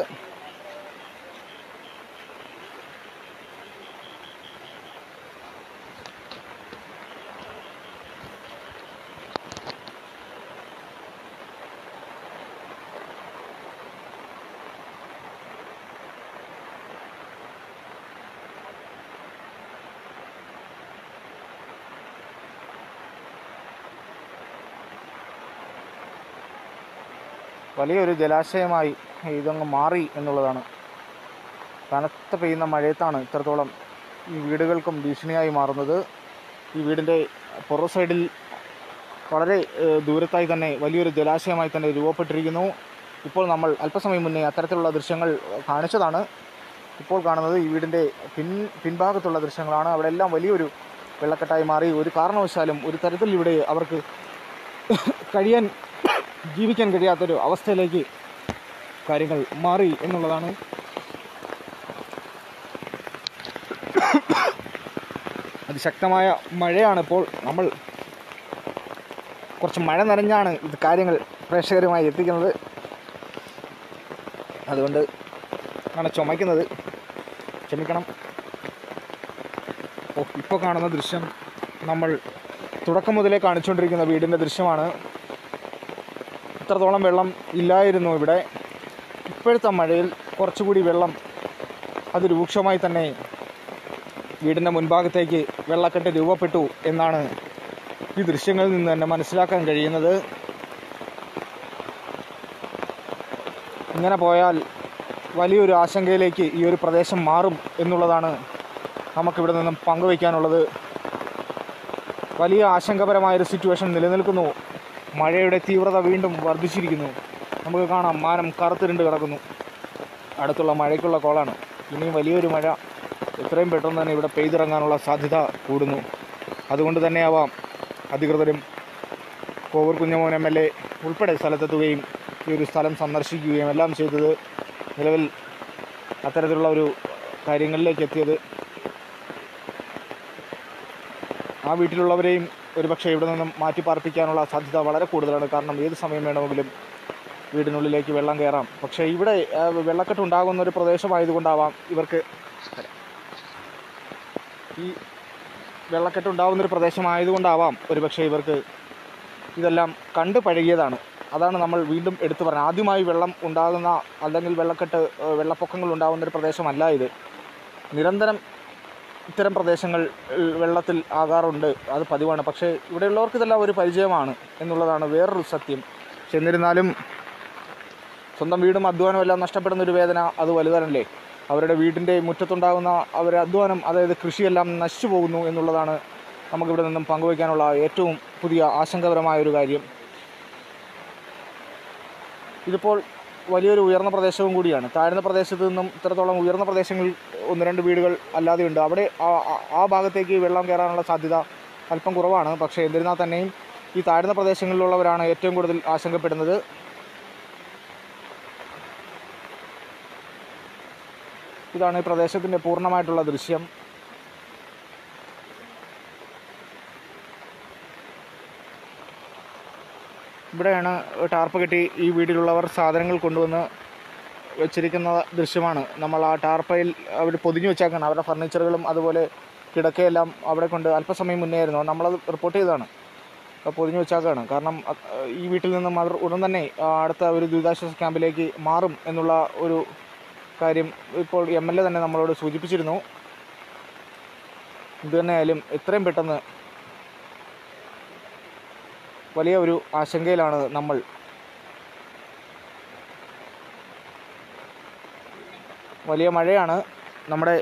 വലിയൊരു ജലാശയമായി ഇതങ്ങ് മാറി എന്നുള്ളതാണ് കനത്ത പെയ്യുന്ന മഴയത്താണ് ഇത്രത്തോളം ഈ വീടുകൾക്കും ഭീഷണിയായി മാറുന്നത് ഈ വീടിൻ്റെ പുറ സൈഡിൽ വളരെ ഏഹ്, ദൂരത്തായി തന്നെ വലിയൊരു ജലാശയമായി തന്നെ രൂപപ്പെട്ടിരിക്കുന്നു ഇപ്പോൾ നമ്മൾ അല്പസമയം മുന്നേ അത്തരത്തിലുള്ള ദൃശ്യങ്ങൾ കാണിച്ചതാണ് ഇപ്പോൾ കാണുന്നത് ഈ വീടിൻ്റെ പിൻ പിൻഭാഗത്തുള്ള ദൃശ്യങ്ങളാണ് അവിടെ എല്ലാം വലിയൊരു വെള്ളക്കെട്ടായി മാറി ഒരു കാരണവശാലും ഒരു തരത്തിൽ ഇവിടെ അവർക്ക് കഴിയാൻ ജീവിക്കാൻ കഴിയാത്തൊരു അവസ്ഥയിലേക്ക് കാര്യങ്ങൾ മാറി എന്നുള്ളതാണ് അതിശക്തമായ മഴയാണ് ഇപ്പോൾ നമ്മൾ കുറച്ച് മഴ നനഞ്ഞാണ് ഇത് കാര്യങ്ങൾ പ്രേക്ഷകരുമായി എത്തിക്കുന്നത് അതുകൊണ്ട് ആണ് ചുമയ്ക്കുന്നത് ക്ഷമിക്കണം ഓ ഇപ്പോൾ കാണുന്ന ദൃശ്യം നമ്മൾ തുടക്കം മുതലേ കാണിച്ചുകൊണ്ടിരിക്കുന്ന വീടിൻ്റെ ദൃശ്യമാണ് ഇത്രത്തോളം വെള്ളം ഇല്ലായിരുന്നു ഇവിടെ ഇപ്പോഴത്തെ മഴയിൽ കുറച്ചുകൂടി വെള്ളം അത് രൂക്ഷമായി തന്നെ വീടിൻ്റെ മുൻഭാഗത്തേക്ക് വെള്ളക്കെട്ട് രൂപപ്പെട്ടു എന്നാണ് ഈ ദൃശ്യങ്ങളിൽ നിന്ന് തന്നെ മനസ്സിലാക്കാൻ കഴിയുന്നത് ഇങ്ങനെ പോയാൽ വലിയൊരു ആശങ്കയിലേക്ക് ഈ ഒരു പ്രദേശം മാറും എന്നുള്ളതാണ് നമുക്കിവിടെ നിന്നും പങ്കുവയ്ക്കാനുള്ളത് വലിയ ആശങ്കപരമായൊരു സിറ്റുവേഷൻ നിലനിൽക്കുന്നു മഴയുടെ തീവ്രത വീണ്ടും വർദ്ധിച്ചിരിക്കുന്നു നമുക്ക് കാണാം മാനം കറുത്തിരുണ്ട് കിടക്കുന്നു അടുത്തുള്ള മഴയ്ക്കുള്ള കോളാണ് ഇനിയും വലിയൊരു മഴ എത്രയും പെട്ടെന്ന് തന്നെ ഇവിടെ പെയ്തിറങ്ങാനുള്ള സാധ്യത കൂടുന്നു അതുകൊണ്ട് തന്നെയാവാം അധികൃതരും Kovoor Kunjumon M L A ഉൾപ്പെടെ സ്ഥലത്തെത്തുകയും ഈ ഒരു സ്ഥലം സന്ദർശിക്കുകയും എല്ലാം ചെയ്തത് നിലവിൽ അത്തരത്തിലുള്ള ഒരു കാര്യങ്ങളിലേക്ക് എത്തിയത് ആ വീട്ടിലുള്ളവരെയും ഒരുപക്ഷെ ഇവിടെ നിന്നും മാറ്റി പാർപ്പിക്കാനുള്ള സാധ്യത വളരെ കൂടുതലാണ് കാരണം ഏത് സമയം വേണമെങ്കിലും വീടിനുള്ളിലേക്ക് വെള്ളം കയറാം പക്ഷേ ഇവിടെ ആ, വെള്ളക്കെട്ട് ഉണ്ടാകുന്ന ഒരു പ്രദേശമായതുകൊണ്ടാവാം ഇവർക്ക് ഈ വെള്ളക്കെട്ട് ഉണ്ടാകുന്ന ഒരു പ്രദേശമായതുകൊണ്ടാവാം ഒരുപക്ഷെ ഇവർക്ക് ഇതെല്ലാം കണ്ടു പഴകിയതാണ് അതാണ് നമ്മൾ വീണ്ടും എടുത്തു പറയുന്നത് ആദ്യമായി വെള്ളം ഉണ്ടാകുന്ന അല്ലെങ്കിൽ വെള്ളക്കെട്ട് ഏഹ്, വെള്ളപ്പൊക്കങ്ങൾ ഉണ്ടാകുന്ന ഒരു പ്രദേശമല്ല ഇത് നിരന്തരം ഇത്തരം പ്രദേശങ്ങൾ ഏഹ്, വെള്ളത്തിൽ ആകാറുണ്ട് അത് പതിവാണ് പക്ഷേ ഇവിടെയുള്ളവർക്ക് ഇതെല്ലാം ഒരു പരിചയമാണ് എന്നുള്ളതാണ് വേറൊരു സത്യം പക്ഷെ എന്നിരുന്നാലും സ്വന്തം വീടും അധ്വാനവും എല്ലാം നഷ്ടപ്പെടുന്ന ഒരു വേദന അത് വലുതല്ലേ അവരുടെ വീടിൻ്റെ മുറ്റത്തുണ്ടാകുന്ന അവരുടെ അധ്വാനം അതായത് കൃഷിയെല്ലാം നശിച്ചു പോകുന്നു എന്നുള്ളതാണ് നമുക്കിവിടെ നിന്നും പങ്കുവയ്ക്കാനുള്ള ഏറ്റവും പുതിയ ആശങ്കപരമായ ഒരു കാര്യം ഇതിപ്പോൾ വലിയൊരു ഉയർന്ന പ്രദേശവും കൂടിയാണ് താഴ്ന്ന പ്രദേശത്ത് നിന്നും ഇത്രത്തോളം ഉയർന്ന പ്രദേശങ്ങളിൽ ഒന്ന് രണ്ട് വീടുകൾ അല്ലാതെയുണ്ട് അവിടെ ആ- ആ- ആ ഭാഗത്തേക്ക് വെള്ളം കയറാനുള്ള സാധ്യത അല്പം കുറവാണ് പക്ഷേ എന്നിരുന്നാൽ തന്നെയും ഈ താഴ്ന്ന പ്രദേശങ്ങളിലുള്ളവരാണ് ഏറ്റവും കൂടുതൽ ആശങ്കപ്പെടുന്നത് ഇതാണ് ഈ പ്രദേശത്തിൻ്റെ പൂർണ്ണമായിട്ടുള്ള ദൃശ്യം ഇവിടെയാണ് ടാർപ്പ് കെട്ടി ഈ വീട്ടിലുള്ളവർ സാധനങ്ങൾ കൊണ്ടുവന്ന് വെച്ചിരിക്കുന്ന ദൃശ്യമാണ് നമ്മൾ ആ ടാർപ്പയിൽ അവർ പൊതിഞ്ഞു വെച്ചേക്കാണ് അവരുടെ ഫർണിച്ചറുകളും അതുപോലെ കിടക്കയെല്ലാം അവിടെ കൊണ്ട് അല്പസമയം മുന്നേ ആയിരുന്നു നമ്മളത് റിപ്പോർട്ട് ചെയ്തതാണ് അപ്പോൾ പൊതിഞ്ഞു വെച്ചേക്കാണ് കാരണം അ- ഈ വീട്ടിൽ നിന്നും അവർ ഉടൻ തന്നെ ആ, അടുത്ത ഒരു ദുരിതാശ്വാസ ക്യാമ്പിലേക്ക് മാറും എന്നുള്ള ഒരു കാര്യം ഇപ്പോൾ എം എൽ എ തന്നെ നമ്മളോട് സൂചിപ്പിച്ചിരുന്നു ഇത് തന്നെയായാലും എത്രയും പെട്ടെന്ന് വലിയ ഒരു ആശങ്കയിലാണ് നമ്മൾ വലിയ മഴയാണ് നമ്മുടെ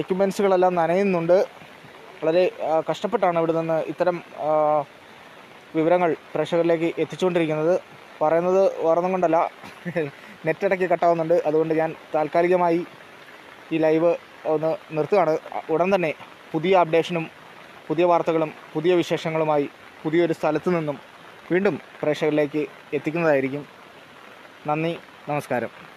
എക്യുപ്മെൻസുകളെല്ലാം നനയുന്നുണ്ട് വളരെ ആ, കഷ്ടപ്പെട്ടാണ് ഇവിടെ നിന്ന് ഇത്തരം ആ, വിവരങ്ങൾ പ്രേക്ഷകരിലേക്ക് എത്തിച്ചുകൊണ്ടിരിക്കുന്നത് പറയുന്നത് വേറൊന്നും കൊണ്ടല്ല നെറ്റ് ഇടയ്ക്ക് കട്ടാവുന്നുണ്ട് അതുകൊണ്ട് ഞാൻ താൽക്കാലികമായി ഈ ലൈവ് ഒന്ന് നിർത്തുകയാണ് ഉടൻ തന്നെ പുതിയ അപ്ഡേഷനും പുതിയ വാർത്തകളും പുതിയ വിശേഷങ്ങളുമായി പുതിയൊരു സ്ഥലത്തു നിന്നും വീണ്ടും പ്രേക്ഷകരിലേക്ക് എത്തിക്കുന്നതായിരിക്കും നന്ദി നമസ്കാരം